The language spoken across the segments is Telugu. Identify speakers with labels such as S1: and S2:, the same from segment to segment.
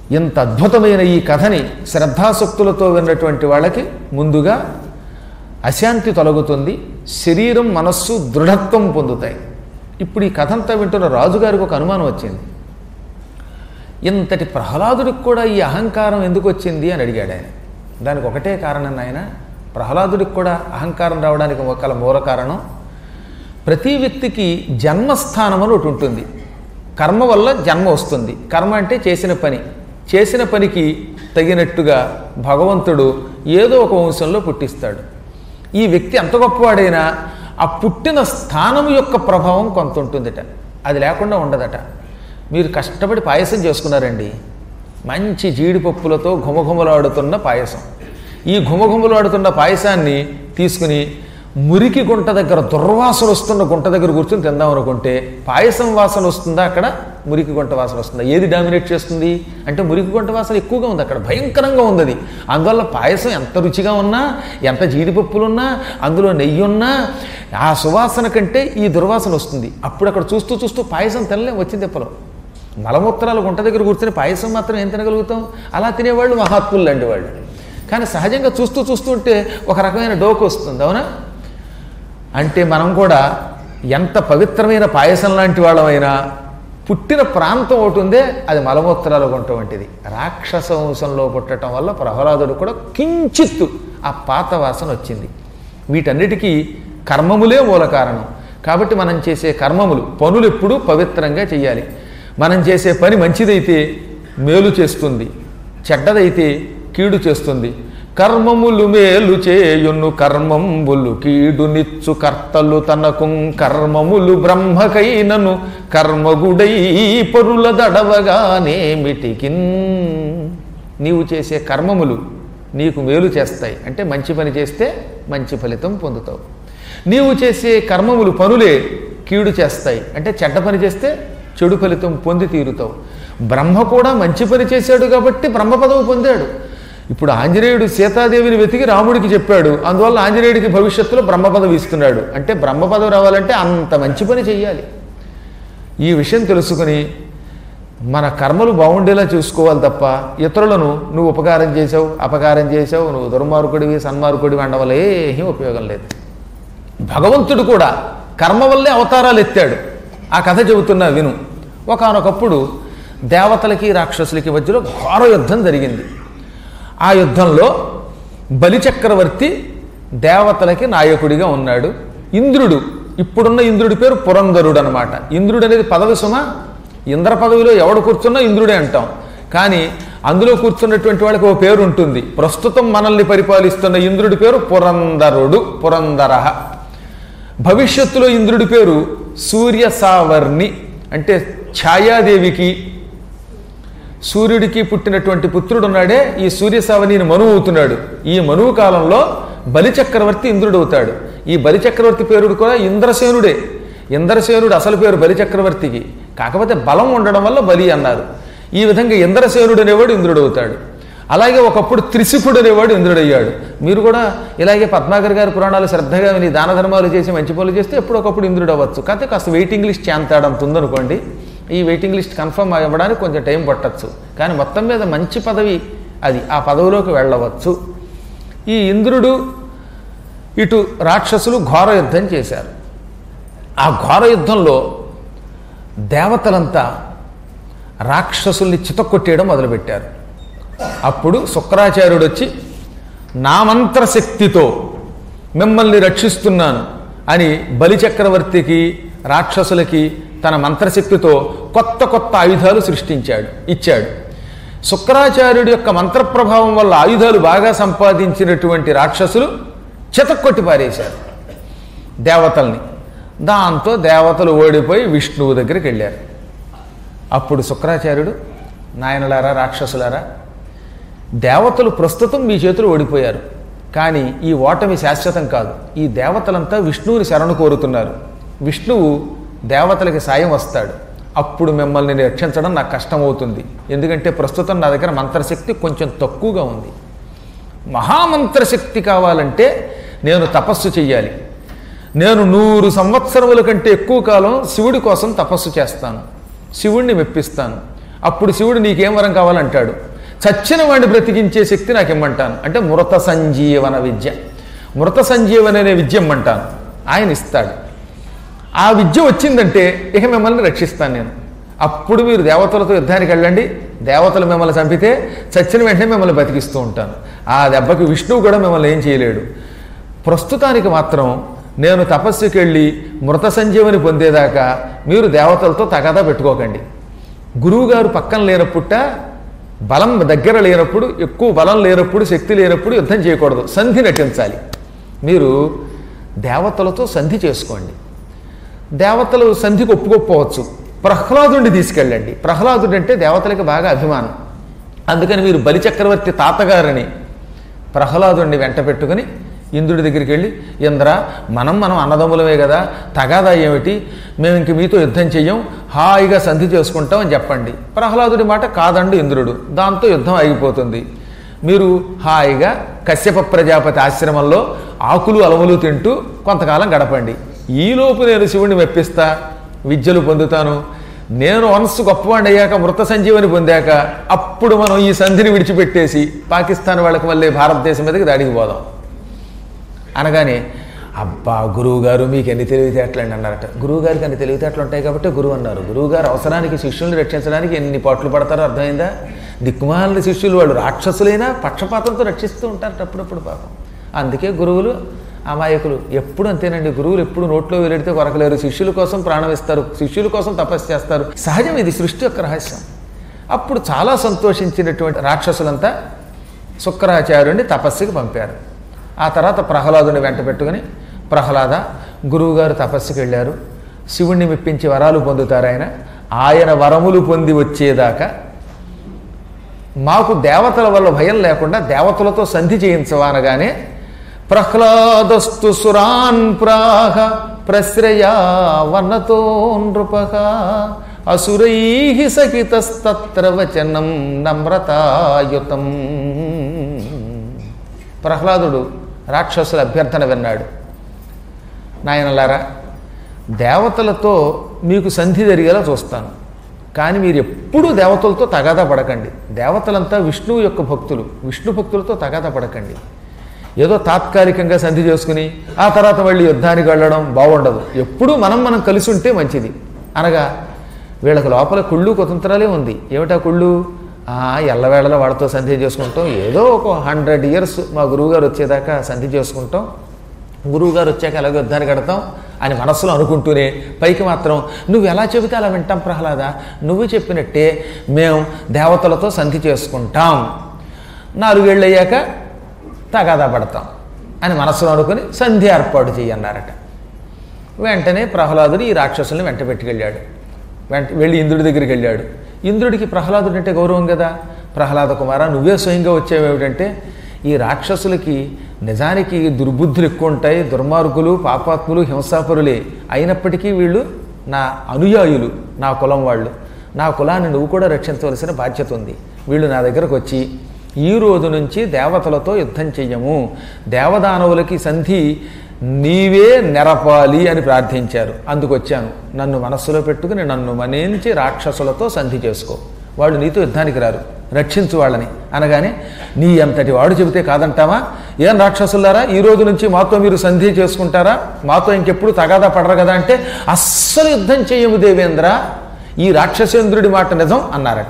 S1: ఇంత అద్భుతమైన ఈ కథని శ్రద్ధాసక్తులతో విన్నటువంటి వాళ్ళకి ముందుగా అశాంతి తొలగుతుంది శరీరం మనస్సు దృఢత్వం పొందుతాయి ఇప్పుడు ఈ కథ అంతా వింటున్న రాజుగారికి ఒక అనుమానం వచ్చింది ఇంతటి ప్రహ్లాదుడికి కూడా ఈ అహంకారం ఎందుకు వచ్చింది అని అడిగాడు ఆయన దానికి ఒకటే కారణం ఆయన ప్రహ్లాదుడికి కూడా అహంకారం రావడానికి ఒకల మూల కారణం ప్రతి వ్యక్తికి జన్మస్థానం అని ఒకటి ఉంటుంది కర్మ వల్ల జన్మ వస్తుంది కర్మ అంటే చేసిన పని చేసిన పనికి తగినట్టుగా భగవంతుడు ఏదో ఒక వంశంలో పుట్టిస్తాడు ఈ వ్యక్తి ఎంత గొప్పవాడైనా ఆ పుట్టిన స్థానం యొక్క ప్రభావం కొంత ఉంటుందట అది లేకుండా ఉండదట మీరు కష్టపడి పాయసం చేసుకున్నారండి మంచి జీడిపప్పులతో ఘుమఘుమలాడుతున్న పాయసం ఈ ఘుమఘుమలాడుతున్న పాయసాన్ని తీసుకుని మురికి గుంట దగ్గర దుర్వాసన వస్తున్న గుంట దగ్గర కూర్చొని తిందాం అనుకుంటే పాయసం వాసన వస్తుందా అక్కడ మురికి గుంట వాసన వస్తుందా ఏది డామినేట్ చేస్తుంది అంటే మురికి గుంట వాసన ఎక్కువగా ఉంది అక్కడ భయంకరంగా ఉంది అది అందువల్ల పాయసం ఎంత రుచిగా ఉన్నా ఎంత జీడిపప్పులున్నా అందులో నెయ్యి ఉన్నా ఆ సువాసన కంటే ఈ దుర్వాసన వస్తుంది అప్పుడు అక్కడ చూస్తూ చూస్తూ పాయసం తినలేం వచ్చింది తెప్పలో మలమూత్రాలు గుంట దగ్గర కూర్చొని పాయసం మాత్రం ఏం తినగలుగుతాం అలా తినేవాళ్ళు మహాత్ములు లాంటి వాళ్ళు కానీ సహజంగా చూస్తూ చూస్తూ ఉంటే ఒక రకమైన డోకు వస్తుంది అవునా అంటే మనం కూడా ఎంత పవిత్రమైన పాయసం లాంటి వాళ్ళమైనా పుట్టిన ప్రాంతం ఒకటి ఉందే అది మలమూత్రాల గుంట వంటిది రాక్షస వంశంలో పుట్టడం వల్ల ప్రహ్లాదుడు కూడా కించిత్తు ఆ పాత వాసన వచ్చింది వీటన్నిటికీ కర్మములే మూల కారణం కాబట్టి మనం చేసే కర్మములు పనులు ఎప్పుడూ పవిత్రంగా చేయాలి మనం చేసే పని మంచిదైతే మేలు చేస్తుంది చెడ్డదైతే కీడు చేస్తుంది కర్మములు మేలు చేయును కర్మంబులు కీడు నిచ్చు కర్తలు తనకు కర్మములు బ్రహ్మకైనను కర్మగుడై పరుల దడవగానేమిటికిన్ నీవు చేసే కర్మములు నీకు మేలు చేస్తాయి అంటే మంచి పని చేస్తే మంచి ఫలితం పొందుతావు నీవు చేసే కర్మములు పనులే కీడు చేస్తాయి అంటే చెడ్డ పని చేస్తే చెడు ఫలితం పొంది తీరుతావు బ్రహ్మ కూడా మంచి పని చేశాడు కాబట్టి బ్రహ్మ పదవి పొందాడు ఇప్పుడు ఆంజనేయుడు సీతాదేవిని వెతికి రాముడికి చెప్పాడు అందువల్ల ఆంజనేయుడికి భవిష్యత్తులో బ్రహ్మ పదవి ఇస్తున్నాడు అంటే బ్రహ్మ పదవి రావాలంటే అంత మంచి పని చెయ్యాలి ఈ విషయం తెలుసుకుని మన కర్మలు బాగుండేలా చూసుకోవాలి తప్ప ఇతరులను నువ్వు ఉపకారం చేసావు అపకారం చేసావు నువ్వు దుర్మార్గుడివి సన్మార్గుడివి అనడం వల్ల ఏమీ ఉపయోగం లేదు భగవంతుడు కూడా కర్మ వల్లే అవతారాలు ఎత్తాడు ఆ కథ చెబుతున్నా విను ఒకానొకప్పుడు దేవతలకి రాక్షసులకి మధ్యలో ఘోర యుద్ధం జరిగింది ఆ యుద్ధంలో బలిచక్రవర్తి దేవతలకి నాయకుడిగా ఉన్నాడు ఇంద్రుడు ఇప్పుడున్న ఇంద్రుడి పేరు పురంధరుడు అనమాట ఇంద్రుడు అనేది పదవి సుమ ఇంద్ర పదవిలో ఎవడు కూర్చున్నా ఇంద్రుడే అంటాం కానీ అందులో కూర్చున్నటువంటి వాళ్ళకి ఓ పేరు ఉంటుంది ప్రస్తుతం మనల్ని పరిపాలిస్తున్న ఇంద్రుడి పేరు పురంధరుడు పురంధర భవిష్యత్తులో ఇంద్రుడి పేరు సూర్య సావర్ణి అంటే ఛాయాదేవికి సూర్యుడికి పుట్టినటువంటి పుత్రుడు ఉన్నాడే ఈ సూర్యసావనిని మనువు అవుతున్నాడు ఈ మనువు కాలంలో బలిచక్రవర్తి ఇంద్రుడు అవుతాడు ఈ బలిచక్రవర్తి పేరుడు కూడా ఇంద్రసేనుడే ఇంద్రసేనుడు అసలు పేరు బలిచక్రవర్తికి కాకపోతే బలం ఉండడం వల్ల బలి అన్నారు ఈ విధంగా ఇంద్రసేనుడు అనేవాడు ఇంద్రుడు అవుతాడు అలాగే ఒకప్పుడు త్రిశిఖుడు అనేవాడు ఇంద్రుడయ్యాడు మీరు కూడా ఇలాగే పద్మాకర్ గారి పురాణాలు శ్రద్ధగా విని దాన ధర్మాలు చేసి మంచి పనులు చేస్తే ఎప్పుడు ఒకప్పుడు ఇంద్రుడు అవ్వచ్చు కాకపోతే కాస్త వెయిటింగ్ లిస్ట్ చేంతాడంత ఉందనుకోండి ఈ వెయిటింగ్ లిస్ట్ కన్ఫర్మ్ అవ్వడానికి కొంచెం టైం పట్టచ్చు కానీ మొత్తం మీద మంచి పదవి అది ఆ పదవిలోకి వెళ్ళవచ్చు ఈ ఇంద్రుడు ఇటు రాక్షసులు ఘోర యుద్ధం చేశారు ఆ ఘోర యుద్ధంలో దేవతలంతా రాక్షసుల్ని చితక్కొట్టేయడం మొదలుపెట్టారు అప్పుడు శుక్రాచార్యుడు వచ్చి నా మంత్రశక్తితో మిమ్మల్ని రక్షిస్తున్నాను అని బలిచక్రవర్తికి రాక్షసులకి తన మంత్రశక్తితో కొత్త కొత్త ఆయుధాలు సృష్టించాడు ఇచ్చాడు శుక్రాచార్యుడి యొక్క మంత్రప్రభావం వల్ల ఆయుధాలు బాగా సంపాదించినటువంటి రాక్షసులు చితక్కొట్టి పారేశారు దేవతల్ని దాంతో దేవతలు ఓడిపోయి విష్ణువు దగ్గరికి వెళ్ళారు అప్పుడు శుక్రాచార్యుడు నాయనలారా రాక్షసులారా దేవతలు ప్రస్తుతం మీ చేతులు ఓడిపోయారు కానీ ఈ ఓటమి శాశ్వతం కాదు ఈ దేవతలంతా విష్ణువుని శరణు కోరుతున్నారు విష్ణువు దేవతలకి సాయం వస్తాడు అప్పుడు మిమ్మల్ని రక్షించడం నాకు కష్టమవుతుంది ఎందుకంటే ప్రస్తుతం నా దగ్గర మంత్రశక్తి కొంచెం తక్కువగా ఉంది మహామంత్రశక్తి కావాలంటే నేను తపస్సు చెయ్యాలి నేను నూరు సంవత్సరముల కంటే ఎక్కువ కాలం శివుడి కోసం తపస్సు చేస్తాను శివుణ్ణి మెప్పిస్తాను అప్పుడు శివుడు నీకేం వరం కావాలంటాడు చచ్చిన వాడిని బ్రతికించే శక్తి నాకు ఇమ్మంటాను అంటే మృత సంజీవన విద్య మృత సంజీవన అనే విద్య ఇమ్మంటాను ఆయన ఇస్తాడు ఆ విద్య వచ్చిందంటే ఇక మిమ్మల్ని రక్షిస్తాను నేను అప్పుడు మీరు దేవతలతో యుద్ధానికి వెళ్ళండి దేవతలు మిమ్మల్ని చంపితే చచ్చిన వెంటనే మిమ్మల్ని బతికిస్తూ ఉంటాను ఆ దెబ్బకి విష్ణువు కూడా మిమ్మల్ని ఏం చేయలేడు ప్రస్తుతానికి మాత్రం నేను తపస్సుకి వెళ్ళి మృత సంజీవని పొందేదాకా మీరు దేవతలతో తగాదా పెట్టుకోకండి గురువుగారు పక్కన లేనప్పుట బలం దగ్గర లేనప్పుడు ఎక్కువ బలం లేనప్పుడు శక్తి లేనప్పుడు యుద్ధం చేయకూడదు సంధి నటించాలి మీరు దేవతలతో సంధి చేసుకోండి దేవతలు సంధికి ఒప్పుకోకపోవచ్చు ప్రహ్లాదుని తీసుకెళ్ళండి ప్రహ్లాదుడు అంటే దేవతలకి బాగా అభిమానం అందుకని మీరు బలిచక్రవర్తి తాతగారని ప్రహ్లాదుడిని వెంట పెట్టుకుని ఇంద్రుడి దగ్గరికి వెళ్ళి ఇంద్ర మనం మనం అన్నదమ్ములమే కదా తగాదా ఏమిటి మేము ఇంక మీతో యుద్ధం చెయ్యం హాయిగా సంధి చేసుకుంటాం అని చెప్పండి ప్రహ్లాదుడి మాట కాదండి ఇంద్రుడు దాంతో యుద్ధం ఆగిపోతుంది మీరు హాయిగా కశ్యప ప్రజాపతి ఆశ్రమంలో ఆకులు అలములు తింటూ కొంతకాలం గడపండి ఈలోపు నేను శివుణ్ణి మెప్పిస్తా విద్యలు పొందుతాను నేను వన్స్ గొప్పవాడిని అయ్యాక మృత సంజీవని పొందాక అప్పుడు మనం ఈ సంధిని విడిచిపెట్టేసి పాకిస్తాన్ వాళ్ళకి మళ్ళీ భారతదేశం మీదకి దాడికి పోదాం అనగానే అబ్బా గురువు గారు మీకు ఎన్ని తెలివితేటలు అండి అన్నారట గురువు గారికి అన్ని తెలివితేటలు ఉంటాయి కాబట్టి గురువు అన్నారు గురువు గారు అవసరానికి శిష్యుల్ని రక్షించడానికి ఎన్ని పాటలు పడతారో అర్థమైందా దిక్కుమాలిన శిష్యులు వాళ్ళు రాక్షసులైనా పక్షపాతంతో రక్షిస్తూ ఉంటారు అప్పుడప్పుడు పాపం అందుకే గురువులు అమాయకులు ఎప్పుడు అంతేనండి గురువులు ఎప్పుడు నోట్లో వెలిడితే కొరకలేరు శిష్యుల కోసం ప్రాణం ఇస్తారు శిష్యుల కోసం తపస్సు చేస్తారు సహజం ఇది సృష్టి యొక్క రహస్యం అప్పుడు చాలా సంతోషించినటువంటి రాక్షసులంతా శుక్రాచార్యుడిని తపస్సుకి పంపారు ఆ తర్వాత ప్రహ్లాదుని వెంట పెట్టుకుని ప్రహ్లాద గురువుగారు తపస్సుకి వెళ్ళారు శివుణ్ణి మెప్పించి వరాలు పొందుతారు ఆయన ఆయన వరములు పొంది వచ్చేదాకా మాకు దేవతల వల్ల భయం లేకుండా దేవతలతో సంధి చేయించవా అనగానే ప్రహ్లాదస్తు సురాన్ ప్రాహ ప్రశ్రయా వన్నతో నృపక అసురై సహితస్తత్ర వచనం నమ్రతాయుతం ప్రహ్లాదుడు రాక్షసుల అభ్యర్థన విన్నాడు నాయనలారా దేవతలతో మీకు సంధి జరిగేలా చూస్తాను కానీ మీరు ఎప్పుడూ దేవతలతో తగాదా పడకండి దేవతలంతా విష్ణువు యొక్క భక్తులు విష్ణు భక్తులతో తగాదా పడకండి ఏదో తాత్కాలికంగా సంధి చేసుకుని ఆ తర్వాత మళ్ళీ యుద్ధానికి వెళ్ళడం బాగుండదు ఎప్పుడూ మనం మనం కలిసి ఉంటే మంచిది అనగా వీళ్ళకి లోపల కుళ్ళు కుతంత్రాలే ఉంది ఏమిటా కుళ్ళు ఆ ఎల్లవేళలో వాడితో సంధి చేసుకుంటాం ఏదో ఒక హండ్రెడ్ ఇయర్స్ మా గురువుగారు వచ్చేదాకా సంధి చేసుకుంటాం గురువుగారు వచ్చాక ఎలాగో యుద్ధానికి కడతాం అని మనస్సులో అనుకుంటూనే పైకి మాత్రం నువ్వు ఎలా చెబితే అలా వింటాం ప్రహ్లాద నువ్వు చెప్పినట్టే మేము దేవతలతో సంధి చేసుకుంటాం నాలుగేళ్ళు అయ్యాక తగాదా పడతాం అని మనస్సులో అనుకుని సంధి ఏర్పాటు చేయన్నారట వెంటనే ప్రహ్లాదుడు ఈ రాక్షసుల్ని వెంట పెట్టుకెళ్ళాడు వెంట వెళ్ళి ఇంద్రుడి దగ్గరికి వెళ్ళాడు ఇంద్రుడికి ప్రహ్లాదుడు అంటే గౌరవం కదా ప్రహ్లాద కుమార నువ్వే స్వయంగా వచ్చావేమిటంటే ఈ రాక్షసులకి నిజానికి దుర్బుద్ధులు ఎక్కువ ఉంటాయి దుర్మార్గులు పాపాత్ములు హింసాపరులే అయినప్పటికీ వీళ్ళు నా అనుయాయులు నా కులం వాళ్ళు నా కులాన్ని నువ్వు కూడా రక్షించవలసిన బాధ్యత ఉంది వీళ్ళు నా దగ్గరకు వచ్చి ఈ రోజు నుంచి దేవతలతో యుద్ధం చెయ్యము దేవదానవులకి సంధి నీవే నెరపాలి అని ప్రార్థించారు అందుకు వచ్చాను నన్ను మనస్సులో పెట్టుకుని నన్ను మనించి రాక్షసులతో సంధి చేసుకో వాళ్ళు నీతో యుద్ధానికి రారు రక్షించు వాళ్ళని అనగానే నీ అంతటి వాడు చెబితే కాదంటావా ఏం రాక్షసులారా ఈ రోజు నుంచి మాతో మీరు సంధి చేసుకుంటారా మాతో ఇంకెప్పుడు తగాదా పడరు కదా అంటే అస్సలు యుద్ధం చేయము దేవేంద్ర ఈ రాక్షసేంద్రుడి మాట నిజం అన్నారట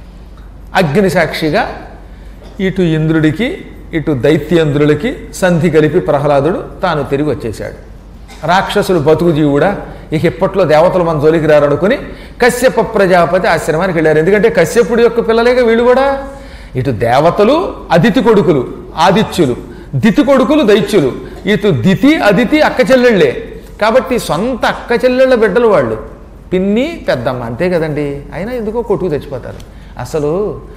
S1: అగ్ని సాక్షిగా ఇటు ఇంద్రుడికి ఇటు దైత్యేంద్రులకి సంధి కలిపి ప్రహ్లాదుడు తాను తిరిగి వచ్చేశాడు రాక్షసులు బతుకు జీవుడా ఇక ఇప్పట్లో దేవతలు మన జోలికి రారనుకుని కశ్యప ప్రజాపతి ఆశ్రమానికి వెళ్ళారు ఎందుకంటే కశ్యపుడి యొక్క పిల్లలేగా వీళ్ళు కూడా ఇటు దేవతలు అదితి కొడుకులు ఆదిత్యులు దితి కొడుకులు దైత్యులు ఇటు దితి అదితి అక్క చెల్లెళ్ళే కాబట్టి సొంత అక్క చెల్లెళ్ళ బిడ్డలు వాళ్ళు పిన్ని పెద్దమ్మ అంతే కదండి అయినా ఎందుకో కొట్టుకు తెచ్చిపోతారు అసలు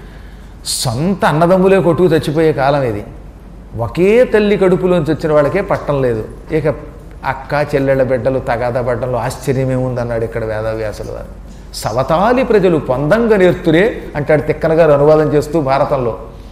S1: సొంత అన్నదమ్ములే కొట్టుకు చచ్చిపోయే కాలం ఇది ఒకే తల్లి కడుపులోంచి వచ్చిన వాళ్ళకే పట్టం లేదు ఇక అక్క చెల్లెళ్ళ బిడ్డలు తగాదా పడ్డంలో ఆశ్చర్యమేముందన్నాడు ఇక్కడ వేదవ్యాసుల వారు సవతాలి ప్రజలు పొందంగా నేర్తురే అంటాడు తిక్కన గారు అనువాదం చేస్తూ భారతంలో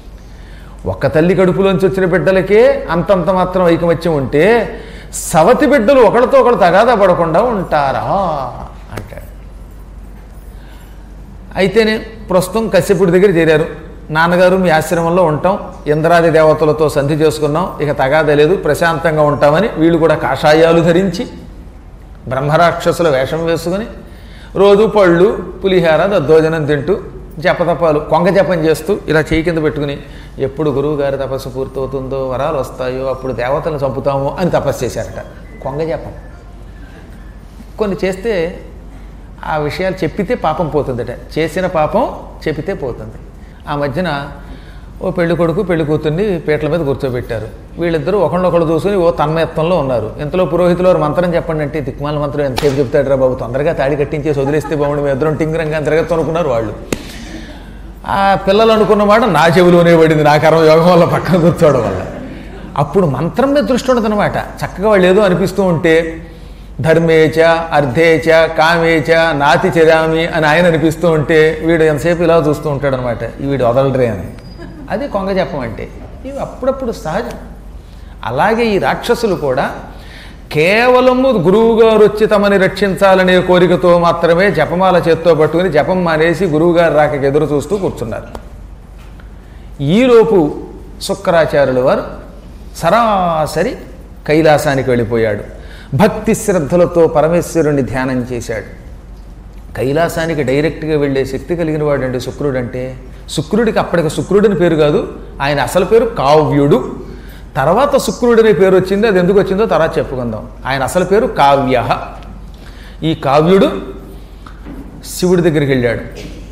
S1: ఒక్క తల్లి కడుపులోంచి వచ్చిన బిడ్డలకే అంతంత మాత్రం ఐకమత్యం ఉంటే సవతి బిడ్డలు ఒకరితో ఒకరు తగాదా పడకుండా ఉంటారా అంటాడు అయితేనే ప్రస్తుతం కశ్యపుడి దగ్గర చేరారు నాన్నగారు మీ ఆశ్రమంలో ఉంటాం ఇంద్రాది దేవతలతో సంధి చేసుకున్నాం ఇక తగాదే లేదు ప్రశాంతంగా ఉంటామని వీళ్ళు కూడా కాషాయాలు ధరించి బ్రహ్మరాక్షసుల వేషం వేసుకుని రోజు పళ్ళు పులిహార దద్దోజనం తింటూ జపతపాలు కొంగ జపం చేస్తూ ఇలా చేయి కింద పెట్టుకుని ఎప్పుడు గురువు గారి తపస్సు పూర్తవుతుందో వరాలు వస్తాయో అప్పుడు దేవతలను చంపుతామో అని తపస్సు చేశారట కొంగ జపం కొన్ని చేస్తే ఆ విషయాలు చెప్పితే పాపం పోతుందట చేసిన పాపం చెప్పితే పోతుంది ఆ మధ్యన ఓ పెళ్లి కొడుకు పెళ్లి కూతుర్ని పీటల మీద కూర్చోబెట్టారు వీళ్ళిద్దరూ ఒకళ్ళొకళ్ళు చూసుకుని ఓ తన్మయత్వంలో ఉన్నారు ఇంతలో పురోహితులు వారు మంత్రం చెప్పండి అంటే దిక్మాల మంత్రం ఎంతసేపు చెప్తాడు రా బాబు తొందరగా తాడి కట్టించేసి వదిలేస్తే బాగుండు మేము ఇద్దరం టింగరంగా తిరగచ్చు అనుకున్నారు వాళ్ళు ఆ పిల్లలు అనుకున్న మాట నా చెవిలోనే పడింది నా కర్మ యోగం వల్ల పక్కన కూర్చోవడం వల్ల అప్పుడు మంత్రం మీద దృష్టి ఉండదన్నమాట చక్కగా వాళ్ళు ఏదో అనిపిస్తూ ఉంటే ధర్మేచ అర్ధేచ కామేచ నాతి చెరామి అని ఆయన అనిపిస్తూ ఉంటే వీడు ఎంతసేపు ఇలా చూస్తూ ఉంటాడు అనమాట వీడు వదలరే అని అది కొంగ చెప్పం అంటే ఇవి అప్పుడప్పుడు సహజం అలాగే ఈ రాక్షసులు కూడా కేవలము గురువుగారు వచ్చి తమని రక్షించాలనే కోరికతో మాత్రమే జపమాల చేత్తో పట్టుకుని జపం మానేసి గురువుగారు రాకకి ఎదురు చూస్తూ కూర్చున్నారు ఈలోపు శుక్రాచార్యుల వారు సరాసరి కైలాసానికి వెళ్ళిపోయాడు భక్తి శ్రద్ధలతో పరమేశ్వరుణ్ణి ధ్యానం చేశాడు కైలాసానికి డైరెక్ట్గా వెళ్ళే శక్తి కలిగిన వాడండి శుక్రుడు అంటే శుక్రుడికి అప్పటికి శుక్రుడిని పేరు కాదు ఆయన అసలు పేరు కావ్యుడు తర్వాత శుక్రుడనే పేరు వచ్చింది అది ఎందుకు వచ్చిందో తర్వాత చెప్పుకుందాం ఆయన అసలు పేరు కావ్య ఈ కావ్యుడు శివుడి దగ్గరికి వెళ్ళాడు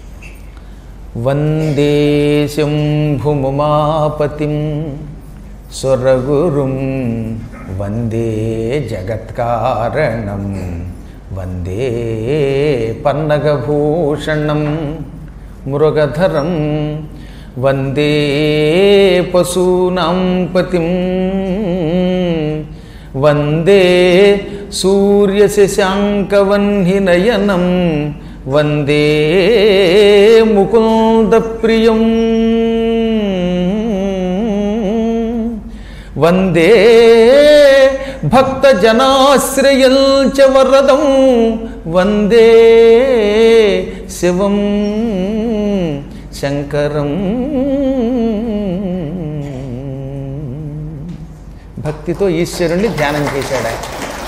S1: వందే శంభుముమాపతిం స్వరగురుం వందే జగత్కారణం వందే పన్నగభూషణం మృగధరం వందే పశూనాం పతిం వందే సూర్యశశాంకవన్హినయనం వందే ముకుందప్రియం వందే భక్తజనాశ్రయం చ వరదం వందే శివం శంకరం భక్తితో ఈశ్వరుణ్ణి ధ్యానం చేశాడు ఆయన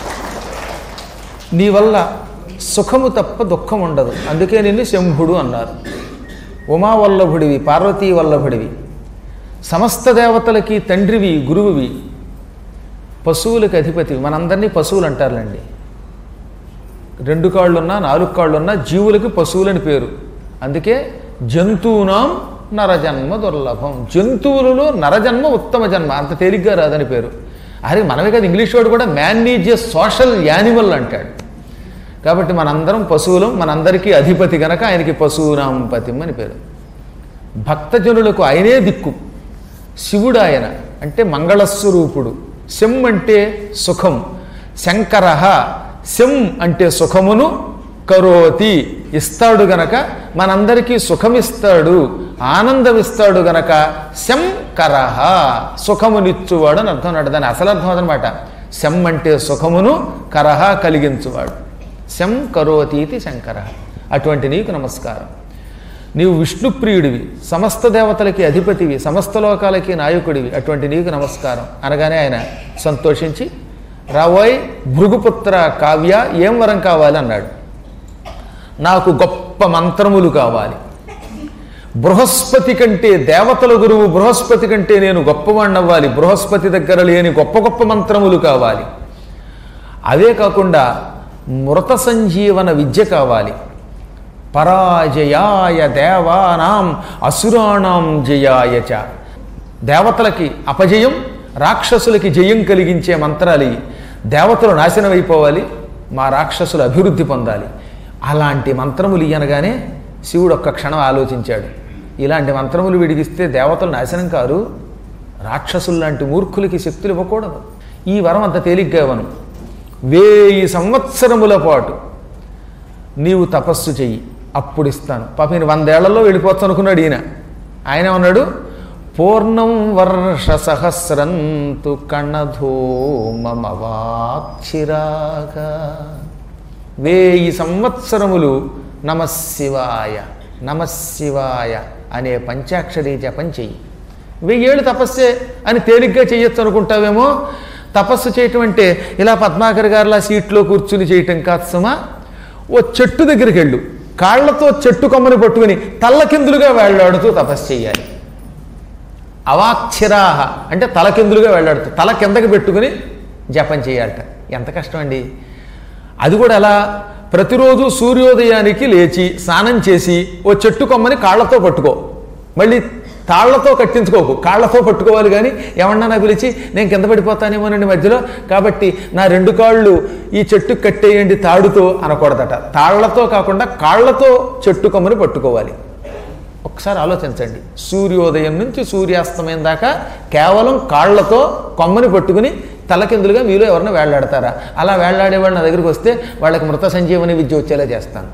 S1: నీ వల్ల సుఖము తప్ప దుఃఖం ఉండదు అందుకే నిన్ను శంభుడు అన్నారు ఉమా వల్లభుడివి పార్వతీ వల్లభుడివి సమస్త దేవతలకి తండ్రివి గురువువి పశువులకు అధిపతివి మనందరినీ పశువులు అంటారులేండి రెండు కాళ్ళున్నా నాలుగు కాళ్ళున్నా జీవులకి పశువులని పేరు అందుకే జంతువునాం నరజన్మ దుర్లభం జంతువులలో నరజన్మ ఉత్తమ జన్మ అంత తేలిగ్గా రాదని పేరు అరే మనమే కదా ఇంగ్లీష్ వాడు కూడా man is a social animal అంటాడు కాబట్టి మనందరం పశువులం మనందరికీ అధిపతి గనక ఆయనకి పశువునాం పతిం అని పేరు భక్తజనులకు ఆయనే దిక్కు శివుడు ఆయన అంటే మంగళస్వరూపుడు శం అంటే సుఖం శంకర శం అంటే సుఖమును కరోతి ఇస్తాడు గనక మనందరికీ సుఖమిస్తాడు ఆనందమిస్తాడు గనక శంకర సుఖమునిచ్చువాడు అని అర్థం అన్నాడు దాని అసలు అర్థం అదనమాట శం అంటే సుఖమును కరహ కలిగించువాడు శం కరోతీతి శంకర అటువంటి నీకు నమస్కారం నీవు విష్ణుప్రియుడివి సమస్త దేవతలకి అధిపతివి సమస్త లోకాలకి నాయకుడివి అటువంటి నీకు నమస్కారం అనగానే ఆయన సంతోషించి రావోయ్ భృగుపుత్ర కావ్య ఏం వరం కావాలి అన్నాడు నాకు గొప్ప మంత్రములు కావాలి బృహస్పతి కంటే దేవతల గురువు బృహస్పతి కంటే నేను గొప్పవాణ్ణి అవ్వాలి బృహస్పతి దగ్గర లేని గొప్ప గొప్ప మంత్రములు కావాలి అవే కాకుండా మృత సంజీవన విద్య కావాలి పరాజయాయ దేవానాం అసురాణం జయాయ చ దేవతలకి అపజయం రాక్షసులకి జయం కలిగించే మంత్రాలు ఇవి. దేవతలు నాశనం అయిపోవాలి మా రాక్షసులు అభివృద్ధి పొందాలి అలాంటి మంత్రములు ఇయ్యనగానే శివుడు ఒక్క క్షణం ఆలోచించాడు ఇలాంటి మంత్రములు విడిగిస్తే దేవతలు నాశనం కారు రాక్షసులు లాంటి మూర్ఖులకి శక్తులు ఇవ్వకూడదు ఈ వరం అంత తేలిగ్గా ఇవ్వను వేయి సంవత్సరముల పాటు నీవు తపస్సు చెయ్యి అప్పుడు ఇస్తాను పాప ఈయన వందేళ్లలో వెళ్ళిపోతాను అనుకున్నాడు ఈయన ఆయన ఉన్నాడు పూర్ణం వర్ష సహస్రంతు కణధూమమవాక్షిరాగా వేయి సంవత్సరములు నమశివాయ నమశివాయ అనే పంచాక్షరి జపం చెయ్యి వెయ్యేళ్ళు తపస్సే అని తేలిగ్గా చేయొచ్చు అనుకుంటావేమో తపస్సు చేయటం అంటే ఇలా పద్మాకర్ గారిలా సీట్లో కూర్చుని చేయటం కాదు సుమా ఓ చెట్టు దగ్గరికి వెళ్ళు కాళ్ళతో చెట్టు కొమ్మని పట్టుకుని తల్లకిందులుగా వేళ్లాడుతూ తపస్సు చేయాలి అవాక్షిరాహ అంటే తలకిందులుగా వెళ్ళాడుతూ తల కిందకి పెట్టుకుని జపం చేయాలట ఎంత కష్టం అండి అది కూడా ఎలా ప్రతిరోజు సూర్యోదయానికి లేచి స్నానం చేసి ఓ చెట్టు కొమ్మని కాళ్ళతో పట్టుకో మళ్ళీ తాళ్లతో కట్టించుకోకు కాళ్ళతో పట్టుకోవాలి కానీ ఎవరన్నా పిలిచి నేను కింద పడిపోతానేమోనండి మధ్యలో కాబట్టి నా రెండు కాళ్ళు ఈ చెట్టు కట్టేయండి తాడుతో అనకూడదట తాళ్లతో కాకుండా కాళ్ళతో చెట్టు కొమ్మని పట్టుకోవాలి ఒకసారి ఆలోచించండి సూర్యోదయం నుంచి సూర్యాస్తమయం దాకా కేవలం కాళ్ళతో కొమ్మని పట్టుకుని తలకిందులుగా మీలో ఎవరైనా వేళ్లాడతారా అలా వేళ్లాడేవాళ్ళు నా దగ్గరికి వస్తే వాళ్ళకి మృత సంజీవని విద్య వచ్చేలా చేస్తాను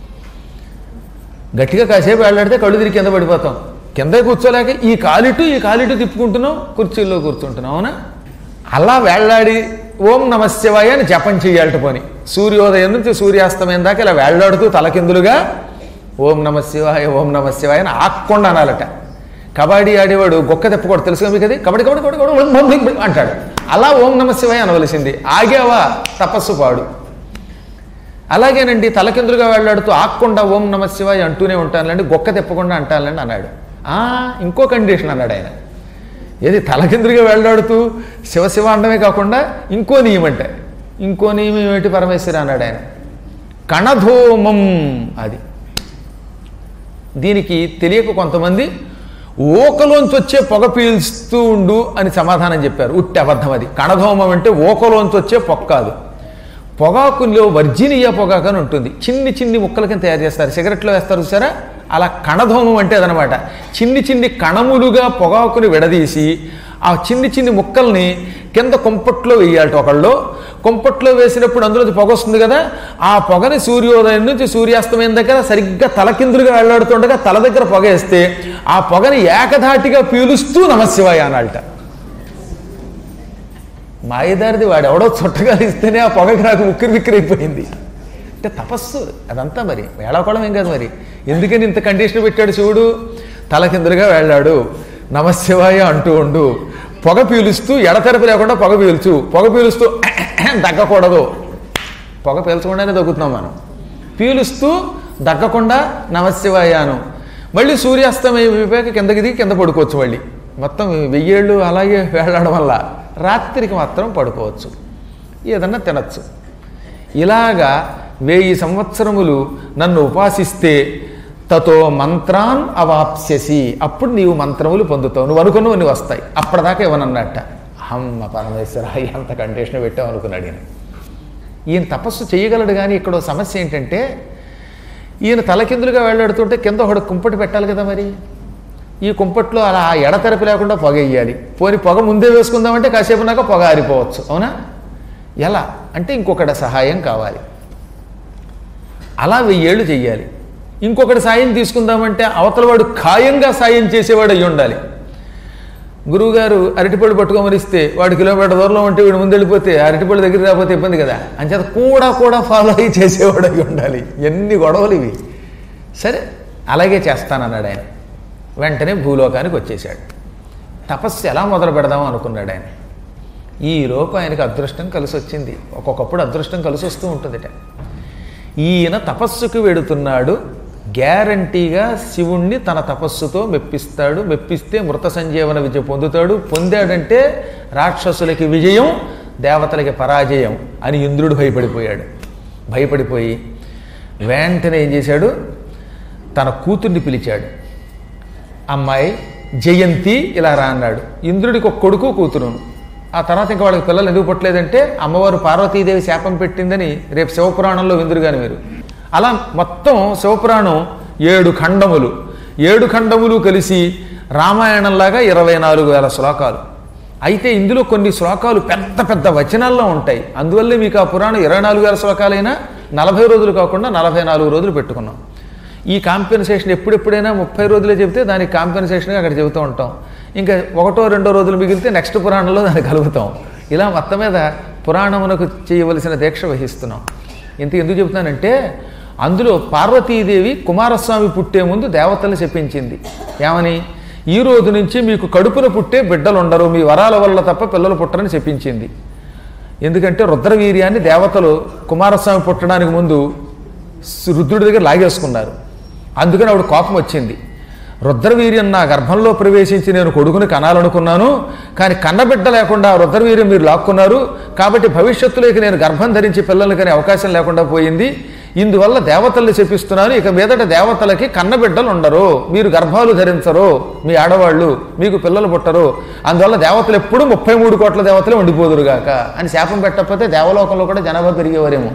S1: గట్టిగా కాసేపు వేళ్లాడితే కళ్ళు తిరిగి కింద పడిపోతాం కింద కూర్చోలేక ఈ కాలిటు ఈ కాలిటు తిప్పుకుంటున్నాం కుర్చీల్లో కూర్చుంటున్నాం అవునా అలా వేళ్లాడి ఓం నమశివాయ అని జపం చేయాలట పోని సూర్యోదయం నుంచి సూర్యాస్తమయం దాకా ఇలా వేళ్లాడుతూ తలకిందులుగా ఓం నమ శివాయ ఓం నమ శివాయ అని ఆక్కుండా అనాలట కబడ్డీ ఆడేవాడు గొక్క తెప్పకూడదు తెలుసుగా మీకు అది కబడ్డీ కబడ్డీ కబడ్డీ కబడ్డీ, ఉమ్, ఉమ్, ఉమ్ అంటాడు అలా ఓం నమ శివాయ అనవలసింది ఆగావా తపస్సు పాడు అలాగేనండి తలకిందులుగా వెళ్ళాడుతూ ఆక్కుండా ఓం నమ శివాయ అంటూనే ఉంటానులేండి గొక్క తెప్పకుండా అంటానులేండి అన్నాడు "ఆ, ఇంకో కండిషన్ అన్నాడు ఆయన ఏది తలకిందులుగా వెళ్ళాడుతూ శివ శివ అనడమే కాకుండా ఇంకో నియమం అంటే ఇంకో నియమం ఏమిటి పరమేశ్వర అన్నాడు ఆయన కణధూమం అది దీనికి తెలియక కొంతమంది ఓకలోంచి వచ్చే పొగ పీల్స్తూ ఉండు అని సమాధానం చెప్పారు ఉట్టి అబద్ధం అది కణధూమం అంటే ఓకలోంచి వచ్చే పొగ కాదు పొగాకులో వర్జీనియా పొగాకు అని ఉంటుంది చిన్ని చిన్ని ముక్కల కింద తయారు చేస్తారు సిగరెట్లో వేస్తారు చూసారా అలా కణధూమం అంటే అదనమాట చిన్ని చిన్ని కణములుగా పొగాకుని విడదీసి ఆ చిన్ని చిన్ని ముక్కల్ని కింద కొంపట్లో వేయాలట ఒకళ్ళు కొంపట్లో వేసినప్పుడు అందులో పొగ వస్తుంది కదా ఆ పొగని సూర్యోదయం నుంచి సూర్యాస్తమయం దగ్గర సరిగ్గా తలకిందులుగా వెళ్ళాడుతుండగా తల దగ్గర పొగ వేస్తే ఆ పొగని ఏకధాటిగా పీలుస్తూ నమశివాయ అనాలట మాయదారిది వాడు ఎవడో చుట్టగా ఇస్తేనే ఆ పొగకి నాకు ఉక్కిరి బిక్కిరి అయిపోయింది అంటే తపస్సు అదంతా మరి వేళాకోళం ఏం కాదు మరి ఎందుకని ఇంత కండిషన్ పెట్టాడు శివుడు తలకిందులుగా వెళ్ళాడు నమశివాయ అంటూ ఉండు పొగ పీలుస్తూ ఎడతెరపి లేకుండా పొగ పీల్చు పొగ పీలుస్తూ దగ్గకూడదు పొగ పీల్చకుండానే దగ్గుతున్నాం మనం పీలుస్తూ దగ్గకుండా నమశివాయాను మళ్ళీ సూర్యాస్తమయం అయిపోయాక కిందకి దిగి కింద పడుకోవచ్చు మళ్ళీ మొత్తం వెయ్యేళ్ళు అలాగే వేలాడడం వల్ల రాత్రికి మాత్రం పడుకోవచ్చు ఏదన్నా తినచ్చు ఇలాగా వెయ్యి సంవత్సరములు నన్ను ఉపాసిస్తే తతో మంత్రాన్ అవాప్స్యసి అప్పుడు నీవు మంత్రములు పొందుతావు నువ్వు అనుకున్నవి నువ్వు వస్తాయి అప్పటిదాకా ఇవ్వనన్నట్ట అమ్మ పరమేశ్వర ఎంత కండిషన్ పెట్టావు అనుకున్నాడు ఈయన ఈయన తపస్సు చేయగలడు కానీ ఇక్కడ ఓ సమస్య ఏంటంటే ఈయన తలకిందులుగా వెళ్ళాడుతుంటే కింద ఒకడు కుంపటి పెట్టాలి కదా మరి ఈ కుంపట్లో అలా ఎడతెరపి లేకుండా పొగ వేయాలి పోని పొగ ముందే వేసుకుందామంటే కాసేపు నాక పొగ ఆరిపోవచ్చు అవునా ఎలా అంటే ఇంకొకటి సహాయం కావాలి అలా వెయ్యేళ్ళు చెయ్యాలి ఇంకొకటి సాయం తీసుకుందామంటే అవతలవాడు ఖాయంగా సాయం చేసేవాడు అయ్యి ఉండాలి గురువుగారు అరటిపళ్ళు పట్టుకోమని ఇస్తే వాడు కిలోమీటర్ దూరంలో ఉంటే వీడు ముందు వెళ్ళిపోతే అరటిపళ్ళు దగ్గర రాకపోతే ఇబ్బంది కదా అంచేత కూడా కూడా ఫాలో అయ్యి చేసేవాడు అయి ఉండాలి ఎన్ని గొడవలు ఇవి సరే అలాగే చేస్తానన్నాడు ఆయన వెంటనే భూలోకానికి వచ్చేసాడు తపస్సు ఎలా మొదలు పెడదాం అనుకున్నాడు ఆయన ఈ లోపు ఆయనకు అదృష్టం కలిసి వచ్చింది ఒక్కొక్కప్పుడు అదృష్టం కలిసి వస్తూ ఉంటుందిట ఈయన తపస్సుకు వెడుతున్నాడు గ్యారంటీగా శివుణ్ణి తన తపస్సుతో మెప్పిస్తాడు మెప్పిస్తే మృత సంజీవన విజయ పొందుతాడు పొందాడంటే రాక్షసులకి విజయం దేవతలకి పరాజయం అని ఇంద్రుడు భయపడిపోయాడు భయపడిపోయి వెంటనే ఏం చేశాడు తన కూతుర్ని పిలిచాడు అమ్మాయి జయంతి ఇలా రా అన్నాడు ఇంద్రుడికి ఒక కొడుకు కూతురును ఆ తర్వాత ఇంకా వాళ్ళకి పిల్లలు ఎందుకు పుట్టలేదంటే అమ్మవారు పార్వతీదేవి శాపం పెట్టిందని రేపు శివపురాణంలో విందురు కానీ మీరు అలా మొత్తం శివపురాణం ఏడు ఖండములు ఏడు ఖండములు కలిసి రామాయణంలాగా ఇరవై నాలుగు వేల శ్లోకాలు అయితే ఇందులో కొన్ని శ్లోకాలు పెద్ద పెద్ద వచనాల్లో ఉంటాయి అందువల్లే మీకు ఆ పురాణం ఇరవై నాలుగు వేల శ్లోకాలైనా నలభై రోజులు కాకుండా నలభై నాలుగు రోజులు పెట్టుకున్నాం ఈ కాంపెన్సేషన్ ఎప్పుడెప్పుడైనా ముప్పై రోజులే చెబితే దానికి కాంపెన్సేషన్గా అక్కడ చెబుతూ ఉంటాం ఇంకా ఒకటో రెండో రోజులు మిగిలితే నెక్స్ట్ పురాణంలో దాన్ని కలుగుతాం ఇలా మొత్తం మీద పురాణమునకు చేయవలసిన దీక్ష వహిస్తున్నాం ఇంత ఎందుకు చెబుతున్నానంటే అందులో పార్వతీదేవి కుమారస్వామి పుట్టే ముందు దేవతల్ని చెప్పించింది ఏమని ఈ రోజు నుంచి మీకు కడుపున పుట్టే బిడ్డలు ఉండరు మీ వరాల వల్ల తప్ప పిల్లలు పుట్టరని చెప్పించింది ఎందుకంటే రుద్రవీర్యాన్ని దేవతలు కుమారస్వామి పుట్టడానికి ముందు రుద్రుడి దగ్గర లాగేసుకున్నారు అందుకని ఆవిడ కోపం వచ్చింది రుద్రవీర్యం నా గర్భంలో ప్రవేశించి నేను కొడుకుని కనాలనుకున్నాను కానీ కన్నబిడ్డ లేకుండా ఆ రుద్రవీర్యం మీరు లాక్కున్నారు కాబట్టి భవిష్యత్తులోకి నేను గర్భం ధరించి పిల్లలు కనే అవకాశం లేకుండా పోయింది ఇందువల్ల దేవతల్ని చెప్పిస్తున్నాను ఇక మీదట దేవతలకి కన్నబిడ్డలు ఉండరు మీరు గర్భాలు ధరించరు మీ ఆడవాళ్ళు మీకు పిల్లలు పుట్టరు అందువల్ల దేవతలు ఎప్పుడూ ముప్పై మూడు కోట్ల దేవతలే ఉండిపోదురుగాక అని శాపం పెట్టకపోతే దేవలోకంలో కూడా జనాభా పెరిగేవారేమో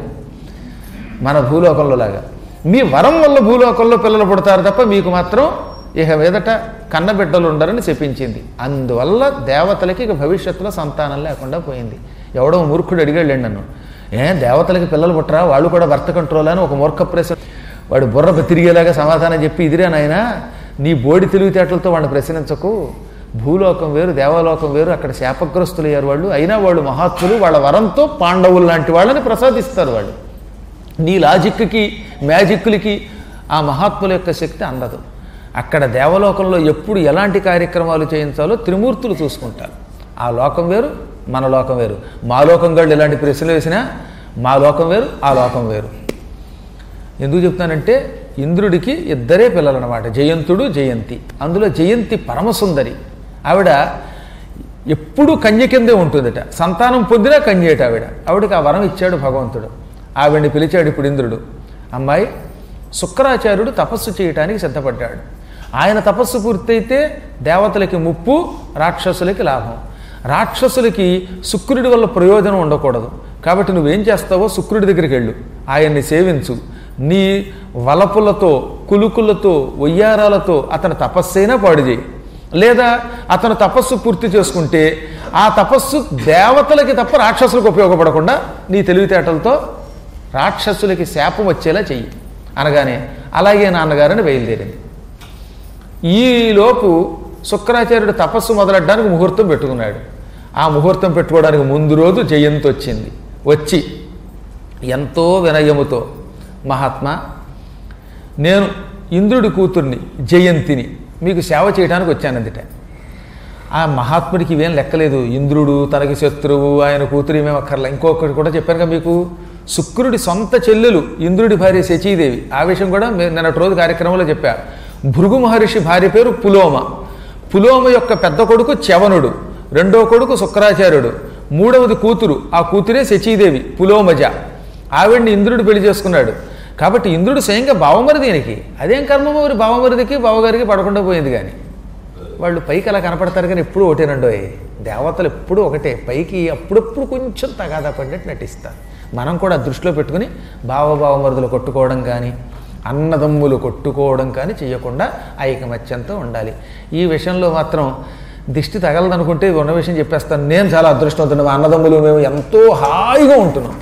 S1: మన భూలోకంలో లాగా మీ వరం వల్ల భూలోకంలో పిల్లలు పుడతారు తప్ప మీకు మాత్రం ఇక మీదట కన్నబిడ్డలు ఉండరని చెప్పించింది అందువల్ల దేవతలకి ఇక భవిష్యత్తులో సంతానం లేకుండా పోయింది ఎవడో మూర్ఖుడు అడిగాడు నన్ను ఏ దేవతలకి పిల్లలు పుట్టరా వాళ్ళు కూడా భర్త కంట్రోల్ అని ఒక మూర్ఖ ప్రశ్న వాడు బుర్ర తిరిగేలాగా సమాధానం చెప్పి ఇదిరే నాయన నీ బోడి తెలివితేటలతో వాడిని ప్రశ్నించకు భూలోకం వేరు దేవలోకం వేరు అక్కడ శాపగ్రస్తులయ్యారు వాళ్ళు అయినా వాళ్ళు మహాత్ములు వాళ్ళ వరంతో పాండవులు లాంటి వాళ్ళని ప్రసాదిస్తారు వాళ్ళు నీ లాజిక్కి మ్యాజిక్లకి ఆ మహాత్ముల యొక్క శక్తి అందదు అక్కడ దేవలోకంలో ఎప్పుడు ఎలాంటి కార్యక్రమాలు చేయించాలో త్రిమూర్తులు చూసుకుంటారు ఆ లోకం వేరు మన లోకం వేరు మా లోకం గళ్ళు ఇలాంటి ప్రశ్నలు వేసినా మా లోకం వేరు ఆ లోకం వేరు ఎందుకు చెప్తానంటే ఇంద్రుడికి ఇద్దరే పిల్లలు అనమాట జయంతుడు జయంతి అందులో జయంతి పరమసుందరి ఆవిడ ఎప్పుడూ కన్య కిందే ఉంటుందట సంతానం పొందినా కన్యేట ఆవిడ ఆవిడకి ఆ వరం ఇచ్చాడు భగవంతుడు ఆవిడ్ని పిలిచాడు ఇప్పుడు ఇంద్రుడు అమ్మాయి శుక్రాచార్యుడు తపస్సు చేయటానికి సిద్ధపడ్డాడు ఆయన తపస్సు పూర్తయితే దేవతలకి ముప్పు రాక్షసులకి లాభం రాక్షసులకి శుక్రుడి వల్ల ప్రయోజనం ఉండకూడదు కాబట్టి నువ్వేం చేస్తావో శుక్రుడి దగ్గరికి వెళ్ళు ఆయన్ని సేవించు నీ వలపులతో కులుకులతో ఒయ్యారాలతో అతని తపస్సైనా పాడు చేయి లేదా అతను తపస్సు పూర్తి చేసుకుంటే ఆ తపస్సు దేవతలకి తప్ప రాక్షసులకు ఉపయోగపడకుండా నీ తెలివితేటలతో రాక్షసులకి శాపం వచ్చేలా చెయ్యి అనగానే అలాగే నాన్నగారని బయలుదేరింది ఈలోపు శుక్రాచార్యుడు తపస్సు మొదలెట్టడానికి ముహూర్తం పెట్టుకున్నాడు ఆ ముహూర్తం పెట్టుకోవడానికి ముందు రోజు జయంతి వచ్చింది వచ్చి ఎంతో వినయముతో మహాత్మా నేను ఇంద్రుడి కూతుర్ని జయంతిని మీకు సేవ చేయడానికి వచ్చానందిట ఆ మహాత్ముడికి ఇవేం లెక్కలేదు ఇంద్రుడు తనకి శత్రువు ఆయన కూతురు ఏమేమి అక్కర్లే ఇంకొకటి కూడా చెప్పాను కదా మీకు శుక్రుడి సొంత చెల్లెలు ఇంద్రుడి భార్య శచీదేవి ఆ విషయం కూడా మే- నిన్నటి రోజు కార్యక్రమంలో చెప్పా భృగు మహర్షి భార్య పేరు పులోమ పులోమ యొక్క పెద్ద కొడుకు చవనుడు రెండో కొడుకు శుక్రాచార్యుడు మూడవది కూతురు ఆ కూతురే శచీదేవి పులోమజ ఆవిడ్ని ఇంద్రుడు పెళ్లి చేసుకున్నాడు కాబట్టి ఇంద్రుడు స్వయంగా బావమరిది ఈయనకి అదేం కర్మ మరి బావమరిదికి బావగారికి పడకుండా పోయింది కానీ వాళ్ళు పైకి అలా కనపడతారు కానీ ఎప్పుడు ఒకటేనండోయ్ దేవతలు ఎప్పుడూ ఒకటే పైకి అప్పుడప్పుడు కొంచెం తగాదా పడినట్టు నటిస్తారు మనం కూడా దృష్టిలో పెట్టుకుని బావబావమరుదులు కొట్టుకోవడం కానీ అన్నదమ్ములు కొట్టుకోవడం కానీ చేయకుండా ఐకమత్యంతో ఉండాలి ఈ విషయంలో మాత్రం దిష్టి తగలదనుకుంటే ఉన్న విషయం చెప్పేస్తాను నేను చాలా అదృష్టవంతుడు మా అన్నదమ్ములు మేము ఎంతో హాయిగా ఉంటున్నాం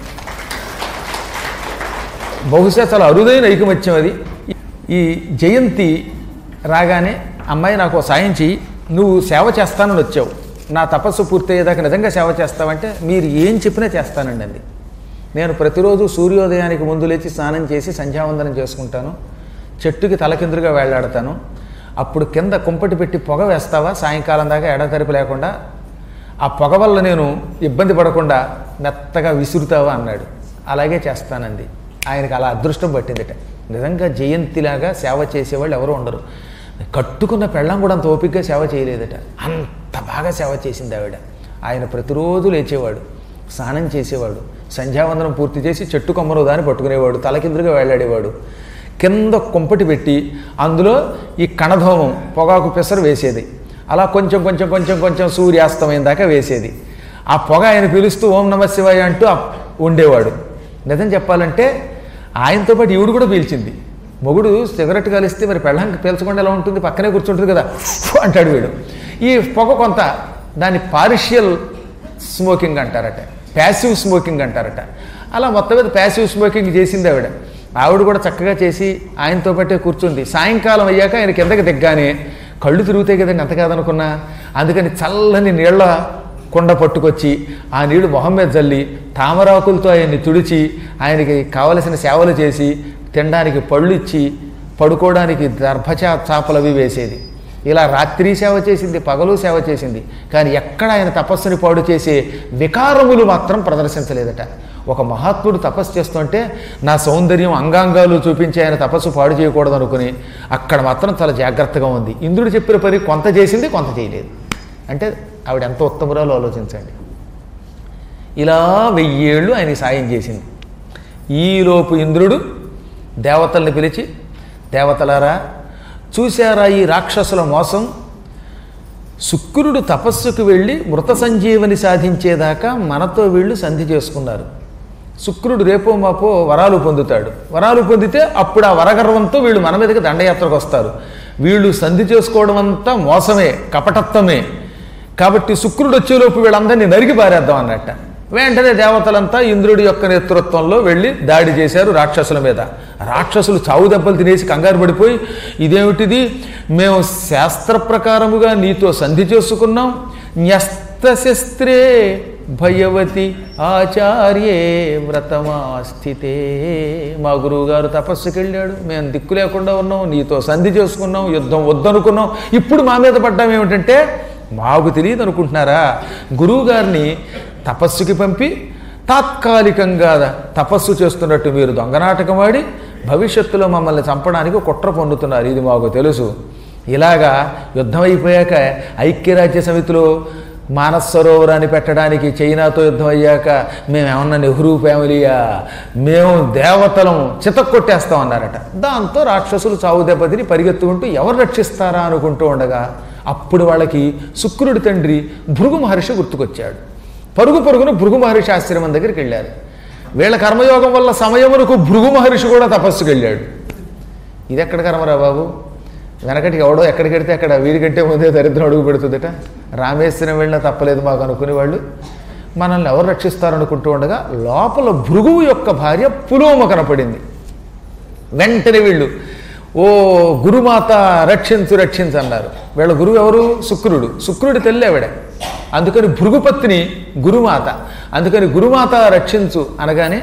S1: బహుశా చాలా అరుదైన ఐకమత్యం అది ఈ జయంతి రాగానే అమ్మాయి నాకు ఓ సాయం చెయ్యి నువ్వు సేవ చేస్తానని వచ్చావు నా తపస్సు పూర్తయ్యేదాకా నిజంగా సేవ చేస్తావంటే మీరు ఏం చెప్పినా చేస్తానండి అంది నేను ప్రతిరోజు సూర్యోదయానికి ముందు లేచి స్నానం చేసి సంధ్యావందనం చేసుకుంటాను చెట్టుకి తలకిందులుగా వేళ్లాడతాను అప్పుడు కింద కుంపటి పెట్టి పొగ వేస్తావా సాయంకాలం దాకా ఎడతెరిపి లేకుండా ఆ పొగ వల్ల నేను ఇబ్బంది పడకుండా మెత్తగా విసురుతావా అన్నాడు అలాగే చేస్తానంది ఆయనకి అలా అదృష్టం పట్టిందిట నిజంగా జయంతిలాగా సేవ చేసేవాళ్ళు ఎవరు ఉండరు కట్టుకున్న పెళ్ళం కూడా అంత ఓపికగా సేవ చేయలేదట అంత బాగా సేవ చేసింది ఆవిడ ఆయన ప్రతిరోజు లేచేవాడు స్నానం చేసేవాడు సంధ్యావందనం పూర్తి చేసి చెట్టు కొమ్మను దాన్ని పట్టుకునేవాడు తలకిందులుగా వెళ్ళాడేవాడు కింద కుంపటి పెట్టి అందులో ఈ కణధూమం పొగాకు పెసరు వేసేది అలా కొంచెం కొంచెం కొంచెం కొంచెం సూర్యాస్తమయం దాకా వేసేది ఆ పొగ ఆయన పిలుస్తూ ఓం నమ శివాయ అంటూ ఆ ఉండేవాడు నిజం చెప్పాలంటే ఆయనతో పాటు ఈవిడ కూడా పీల్చింది మొగుడు సిగరెట్ కలిస్తే మరి పెళ్ళంకి పీల్చకుండా ఎలా ఉంటుంది పక్కనే కూర్చుంటుంది కదా ఫు అంటాడు వీడు ఈ పొగ కొంత దాన్ని పార్షియల్ స్మోకింగ్ అంటారట ప్యాసివ్ స్మోకింగ్ అంటారట అలా మొత్తం మీద ప్యాసివ్ స్మోకింగ్ చేసింది ఆవిడ ఆవిడ కూడా చక్కగా చేసి ఆయనతో పట్టే కూర్చుంది సాయంకాలం అయ్యాక ఆయన కిందకి దిగ్గానే కళ్ళు తిరుగుతాయి కదండి అంత కాదనుకున్నా అందుకని చల్లని నీళ్ళ కుండ పట్టుకొచ్చి ఆ నీళ్లు మొహం మీద జల్లి తామరాకులతో ఆయన్ని తుడిచి ఆయనకి కావలసిన సేవలు చేసి తినడానికి పళ్ళు ఇచ్చి పడుకోవడానికి దర్భచా చాపలు అవి వేసేది ఇలా రాత్రి సేవ చేసింది పగలు సేవ చేసింది కానీ ఎక్కడ ఆయన తపస్సుని పాడు చేసే వికారములు మాత్రం ప్రదర్శించలేదట ఒక మహాత్ముడు తపస్సు చేస్తుంటే నా సౌందర్యం అంగాంగాలు చూపించి ఆయన తపస్సు పాడు చేయకూడదు అనుకుని అక్కడ మాత్రం చాలా జాగ్రత్తగా ఉంది ఇంద్రుడు చెప్పిన పని కొంత చేసింది కొంత చేయలేదు అంటే ఆవిడ ఎంత ఉత్తమురాలో ఆలోచించండి ఇలా వెయ్యేళ్ళు ఆయన సాయం చేసింది ఈలోపు ఇంద్రుడు దేవతల్ని పిలిచి దేవతలారా చూశారా ఈ రాక్షసుల మోసం శుక్రుడు తపస్సుకు వెళ్ళి మృత సంజీవని సాధించేదాకా మనతో వీళ్ళు సంధి చేసుకున్నారు శుక్రుడు రేపో మాపో వరాలు పొందుతాడు వరాలు పొందితే అప్పుడు ఆ వరగర్వంతో వీళ్ళు మన మీదకి దండయాత్రకు వస్తారు వీళ్ళు సంధి చేసుకోవడం అంతా మోసమే కపటత్వమే కాబట్టి శుక్రుడు వచ్చేలోపు వీళ్ళందరినీ నరికి పారేద్దాం అన్నట్ట వెంటనే దేవతలంతా ఇంద్రుడి యొక్క నేతృత్వంలో వెళ్ళి దాడి చేశారు రాక్షసుల మీద రాక్షసులు చావు దెబ్బలు తినేసి కంగారు పడిపోయి ఇదేమిటిది మేము శాస్త్ర ప్రకారముగా నీతో సంధి చేసుకున్నాం న్యస్తశస్త్రే భయవతి ఆచార్యే వ్రతమాస్థితే మా గురువుగారు తపస్సుకి వెళ్ళాడు మేము దిక్కు లేకుండా ఉన్నాం నీతో సంధి చేసుకున్నాం యుద్ధం వద్దనుకున్నాం ఇప్పుడు మా మీద పడ్డాం ఏమిటంటే మాకు తెలియదు అనుకుంటున్నారా గురువుగారిని తపస్సుకి పంపి తాత్కాలికంగా తపస్సు చేస్తున్నట్టు మీరు దొంగనాటకం ఆడి భవిష్యత్తులో మమ్మల్ని చంపడానికి కుట్ర పొందుతున్నారు ఇది మాకు తెలుసు ఇలాగా యుద్ధం అయిపోయాక ఐక్యరాజ్య సమితిలో మానస సరోవరాన్ని పెట్టడానికి చైనాతో యుద్ధం అయ్యాక మేమేమన్నా నెహ్రూ ఫ్యామిలీయా మేము దేవతలం చితక్కొట్టేస్తాం అన్నారట దాంతో రాక్షసులు చావు దెబ్బతిని పరిగెత్తుకుంటూ ఎవరు రక్షిస్తారా అనుకుంటూ ఉండగా అప్పుడు వాళ్ళకి శుక్రుడి తండ్రి భృగు మహర్షి గుర్తుకొచ్చాడు పరుగు పరుగున భృగు మహర్షి ఆశ్రమం దగ్గరికి వెళ్ళారు వీళ్ళ కర్మయోగం వల్ల సమయమునకు భృగు మహర్షి కూడా తపస్సుకు వెళ్ళాడు ఇది ఎక్కడ కర్మరా బాబు వెనకటికి ఎవడో ఎక్కడికి వెడితే అక్కడ వీడికంటే ముందే దరిద్రం అడుగు పెడుతుందట రామేశ్వరం వెళ్ళినా తప్పలేదు మాకు అనుకునే వాళ్ళు మనల్ని ఎవరు రక్షిస్తారనుకుంటూ ఉండగా లోపల భృగువు యొక్క భార్య పులోమ కనపడింది వెంటనే వీళ్ళు ఓ గురుమాత రక్షించు రక్షించు అన్నారు వీళ్ళ గురువు ఎవరు శుక్రుడు శుక్రుడి తల్లి ఆవిడ అందుకని భృగుపత్ని గురుమాత అందుకని గురుమాత రక్షించు అనగానే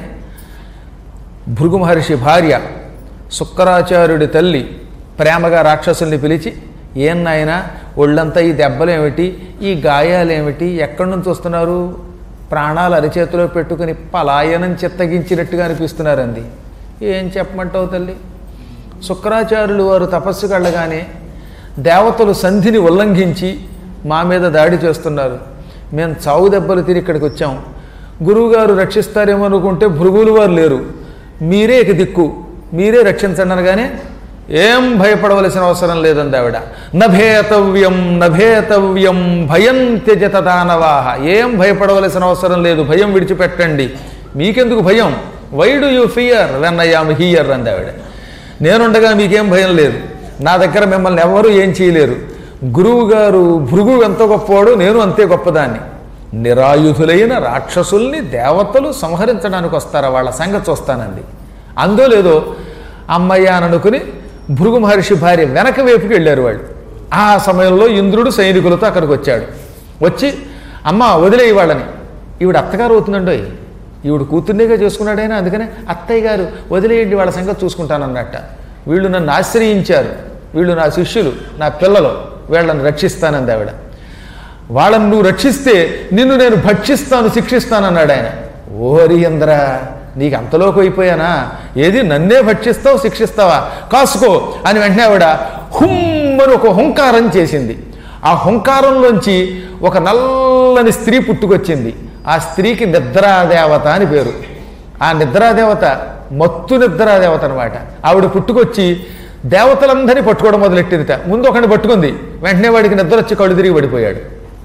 S1: భృగు మహర్షి భార్య శుక్రాచార్యుడి తల్లి ప్రేమగా రాక్షసుల్ని పిలిచి ఏం నాయనా ఒళ్ళంతా ఈ దెబ్బలేమిటి ఈ గాయాలేమిటి ఎక్కడి నుంచి వస్తున్నారు ప్రాణాలు అరిచేతిలో పెట్టుకుని పలాయనం చిత్తగించినట్టుగా అనిపిస్తున్నారండి ఏం చెప్పమంటావు తల్లి శుక్రాచార్యులు వారు తపస్సుకు వెళ్ళగానే దేవతలు సంధిని ఉల్లంఘించి మా మీద దాడి చేస్తున్నారు మేము చావు దెబ్బలు తిని ఇక్కడికి వచ్చాం గురువుగారు రక్షిస్తారేమో అనుకుంటే భృగులు వారు లేరు మీరే ఇక దిక్కు మీరే రక్షించండి అనగానే ఏం భయపడవలసిన అవసరం లేదండి ఆవిడ నభేతవ్యం నభేతవ్యం భయం త్యజత దానవాహ ఏం భయపడవలసిన అవసరం లేదు భయం విడిచిపెట్టండి మీకెందుకు భయం why do you fear when I am here అంది ఆవిడ నేనుండగా మీకేం భయం లేదు నా దగ్గర మిమ్మల్ని ఎవరు ఏం చేయలేరు గురువు గారు భృగు ఎంత గొప్పవాడు నేను అంతే గొప్పదాన్ని నిరాయుధులైన రాక్షసుల్ని దేవతలు సంహరించడానికి వస్తారా వాళ్ళ సంగతి చూస్తానండి అందో లేదో అమ్మయ్య అని అనుకుని భృగు మహర్షి భార్య వెనక వైపుకి వెళ్ళారు వాళ్ళు ఆ సమయంలో ఇంద్రుడు సైనికులతో అక్కడికి వచ్చాడు వచ్చి అమ్మ వదిలేయి వాళ్ళని ఈవిడ అత్తగారు అవుతుందండోయ్ ఈవిడ కూతుర్నేగా చేసుకున్నాడైనా అందుకనే అత్తయ్య గారు వదిలేయండి వాళ్ళ సంగతి చూసుకుంటానన్నట్ట వీళ్ళు నన్ను ఆశ్రయించారు వీళ్ళు నా శిష్యులు నా పిల్లలు వీళ్ళని రక్షిస్తానంది ఆవిడ వాళ్ళని నువ్వు రక్షిస్తే నిన్ను నేను భక్షిస్తాను శిక్షిస్తానన్నాడు ఆయన ఓరి ఇంద్ర నీకు అంతలోకి అయిపోయానా ఏది నన్నే భక్షిస్తావు శిక్షిస్తావా కాసుకో అని వెంటనే ఆవిడ హుమ్మని ఒక హుంకారం చేసింది ఆ హుంకారంలోంచి ఒక నల్లని స్త్రీ పుట్టుకొచ్చింది ఆ స్త్రీకి నిద్రాదేవత అని పేరు ఆ నిద్రాదేవత మత్తు నిద్రాదేవత అనమాట ఆవిడ పుట్టుకొచ్చి దేవతలందరినీ పట్టుకోవడం మొదలెట్టిందిట ముందు ఒకరిని పట్టుకుంది వెంటనే వాడికి నిద్ర వచ్చి కళ్ళు తిరిగి పడిపోయాడు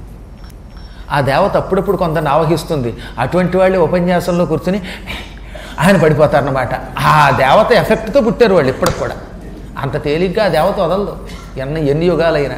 S1: ఆ దేవత అప్పుడప్పుడు కొందరిని ఆవహిస్తుంది అటువంటి వాళ్ళే ఉపన్యాసంలో కూర్చుని ఆయన పడిపోతారన్నమాట ఆ దేవత ఎఫెక్ట్తో పుట్టారు వాళ్ళు ఇప్పటికి కూడా అంత తేలిగ్గా ఆ దేవత వదలదు ఎన్ని ఎన్ని యుగాలైనా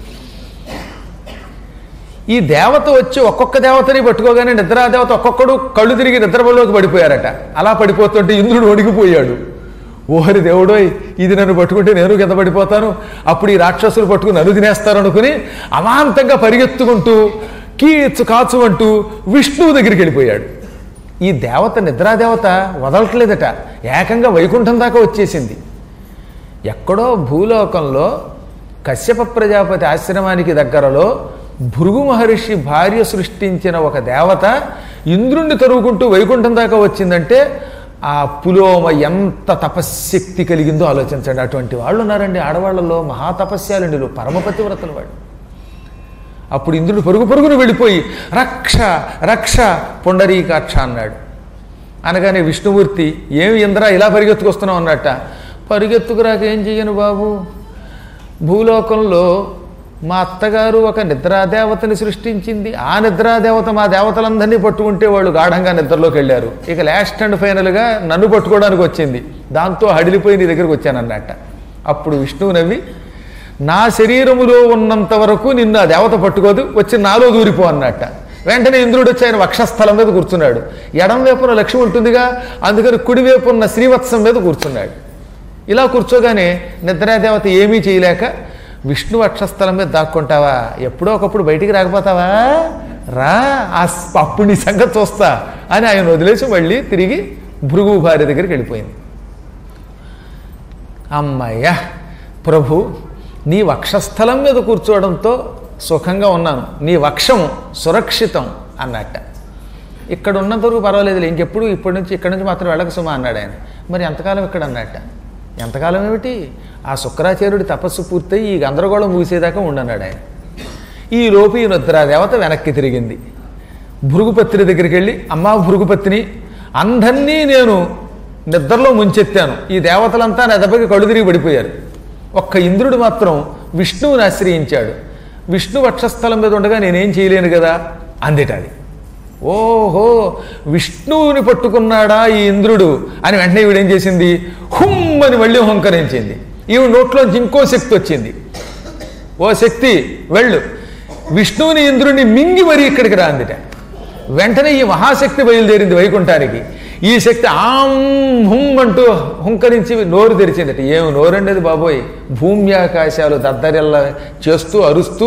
S1: ఈ దేవత వచ్చి ఒక్కొక్క దేవతని పట్టుకోగానే నిద్రా దేవత ఒక్కొక్కడు కళ్ళు తిరిగి నిద్రలోకి పడిపోయారట అలా పడిపోతుంటే ఇంద్రుడు ఒడిగిపోయాడు ఓహరి దేవుడోయ్ ఇది నన్ను పట్టుకుంటే నేను కింద పడిపోతాను అప్పుడు ఈ రాక్షసులు పట్టుకుని నన్ను తినేస్తారు అనుకుని అమాంతంగా పరిగెత్తుకుంటూ కీచు కాచు అంటూ విష్ణువు దగ్గరికి వెళ్ళిపోయాడు ఈ దేవత నిద్రాదేవత వదలట్లేదట ఏకంగా వైకుంఠం దాకా వచ్చేసింది ఎక్కడో భూలోకంలో కశ్యప ప్రజాపతి ఆశ్రమానికి దగ్గరలో భృగు మహర్షి భార్య సృష్టించిన ఒక దేవత ఇంద్రుణ్ణి తరుగుకుంటూ వైకుంఠం దాకా వచ్చిందంటే ఆ పులోమ ఎంత తపశ్శక్తి కలిగిందో ఆలోచించండి అటువంటి వాళ్ళు ఉన్నారండి ఆడవాళ్ళలో మహాతపస్యాలండి వీళ్ళు పరమపతివ్రతలు వాళ్ళు అప్పుడు ఇంద్రుడు పరుగు పరుగును వెళ్ళిపోయి రక్ష రక్ష పుండరీకాక్ష అన్నాడు అనగానే విష్ణుమూర్తి ఏమి ఇంద్ర ఇలా పరిగెత్తుకొస్తున్నావు అన్నట్ట పరిగెత్తుకురాక ఏం చెయ్యను బాబు భూలోకంలో మా అత్తగారు ఒక నిద్రాదేవతని సృష్టించింది ఆ నిద్రాదేవత మా దేవతలందరినీ పట్టుకుంటే వాళ్ళు గాఢంగా నిద్రలోకి వెళ్ళారు ఇక లాస్ట్ అండ్ ఫైనల్గా నన్ను పట్టుకోవడానికి వచ్చింది దాంతో హడిలిపోయి నీ దగ్గరికి వచ్చానన్నట్ట అప్పుడు విష్ణువు నవ్వి నా శరీరములో ఉన్నంత వరకు నిన్ను ఆ దేవత పట్టుకోదు వచ్చి నాలో దూరిపో అన్నట్ట వెంటనే ఇంద్రుడు వచ్చి ఆయన వక్షస్థలం మీద కూర్చున్నాడు ఎడం వైపున లక్ష్మి ఉంటుందిగా అందుకని కుడి వైపు ఉన్న శ్రీవత్సం మీద కూర్చున్నాడు ఇలా కూర్చోగానే నిద్రాదేవత ఏమీ చేయలేక విష్ణు వక్షస్థలం మీద దాక్కుంటావా ఎప్పుడో ఒకప్పుడు బయటికి రాకపోతావా రా ఆ స్- అప్పుడు నీ సంగతి చూస్తా అని ఆయన వదిలేసి మళ్ళీ తిరిగి భృగు భార్య దగ్గరికి వెళ్ళిపోయింది అమ్మయ్య ప్రభు నీ వక్షస్థలం మీద కూర్చోవడంతో సుఖంగా ఉన్నాను నీ వక్షం సురక్షితం అన్నట్ట ఇక్కడ ఉన్నంత వరకు పర్వాలేదు ఇంకెప్పుడు ఇప్పటి నుంచి ఇక్కడి నుంచి మాత్రం వెళ్ళక సుమా అన్నాడు ఆయన మరి ఎంతకాలం ఇక్కడ అన్నట్ట ఎంతకాలం ఏమిటి ఆ శుక్రాచార్యుడి తపస్సు పూర్తయి ఈ గందరగోళం ముగిసేదాకా ఉండన్నాడు ఆయన ఈ లోపు ఈ నిద్రాదేవత వెనక్కి తిరిగింది భృగుపత్రి దగ్గరికి వెళ్ళి అమ్మా భృగుపత్ని అందరినీ నేను నిద్రలో ముంచెత్తాను ఈ దేవతలంతా నా దెబ్బకి కళ్ళు తిరిగి పడిపోయారు ఒక్క ఇంద్రుడు మాత్రం విష్ణువుని ఆశ్రయించాడు విష్ణు వక్షస్థలం మీద ఉండగా నేనేం చేయలేను కదా అందిట అది ఓహో విష్ణువుని పట్టుకున్నాడా ఈ ఇంద్రుడు అని వెంటనే ఈవిడేం చేసింది హుమ్ అని మళ్ళీ హుంకరించింది ఈవిడ నోట్లోంచి ఇంకో శక్తి వచ్చింది ఓ శక్తి వెళ్ళు విష్ణువుని ఇంద్రుడిని మింగి మరీ ఇక్కడికి రాందిట వెంటనే ఈ మహాశక్తి బయలుదేరింది వైకుంఠానికి ఈ శక్తి ఆం హుం అంటూ హుంకరించి నోరు తెరిచిందట ఏమి నోరండేది బాబోయ్ భూమి ఆకాశాలు దద్దరిల్ల చేస్తూ అరుస్తూ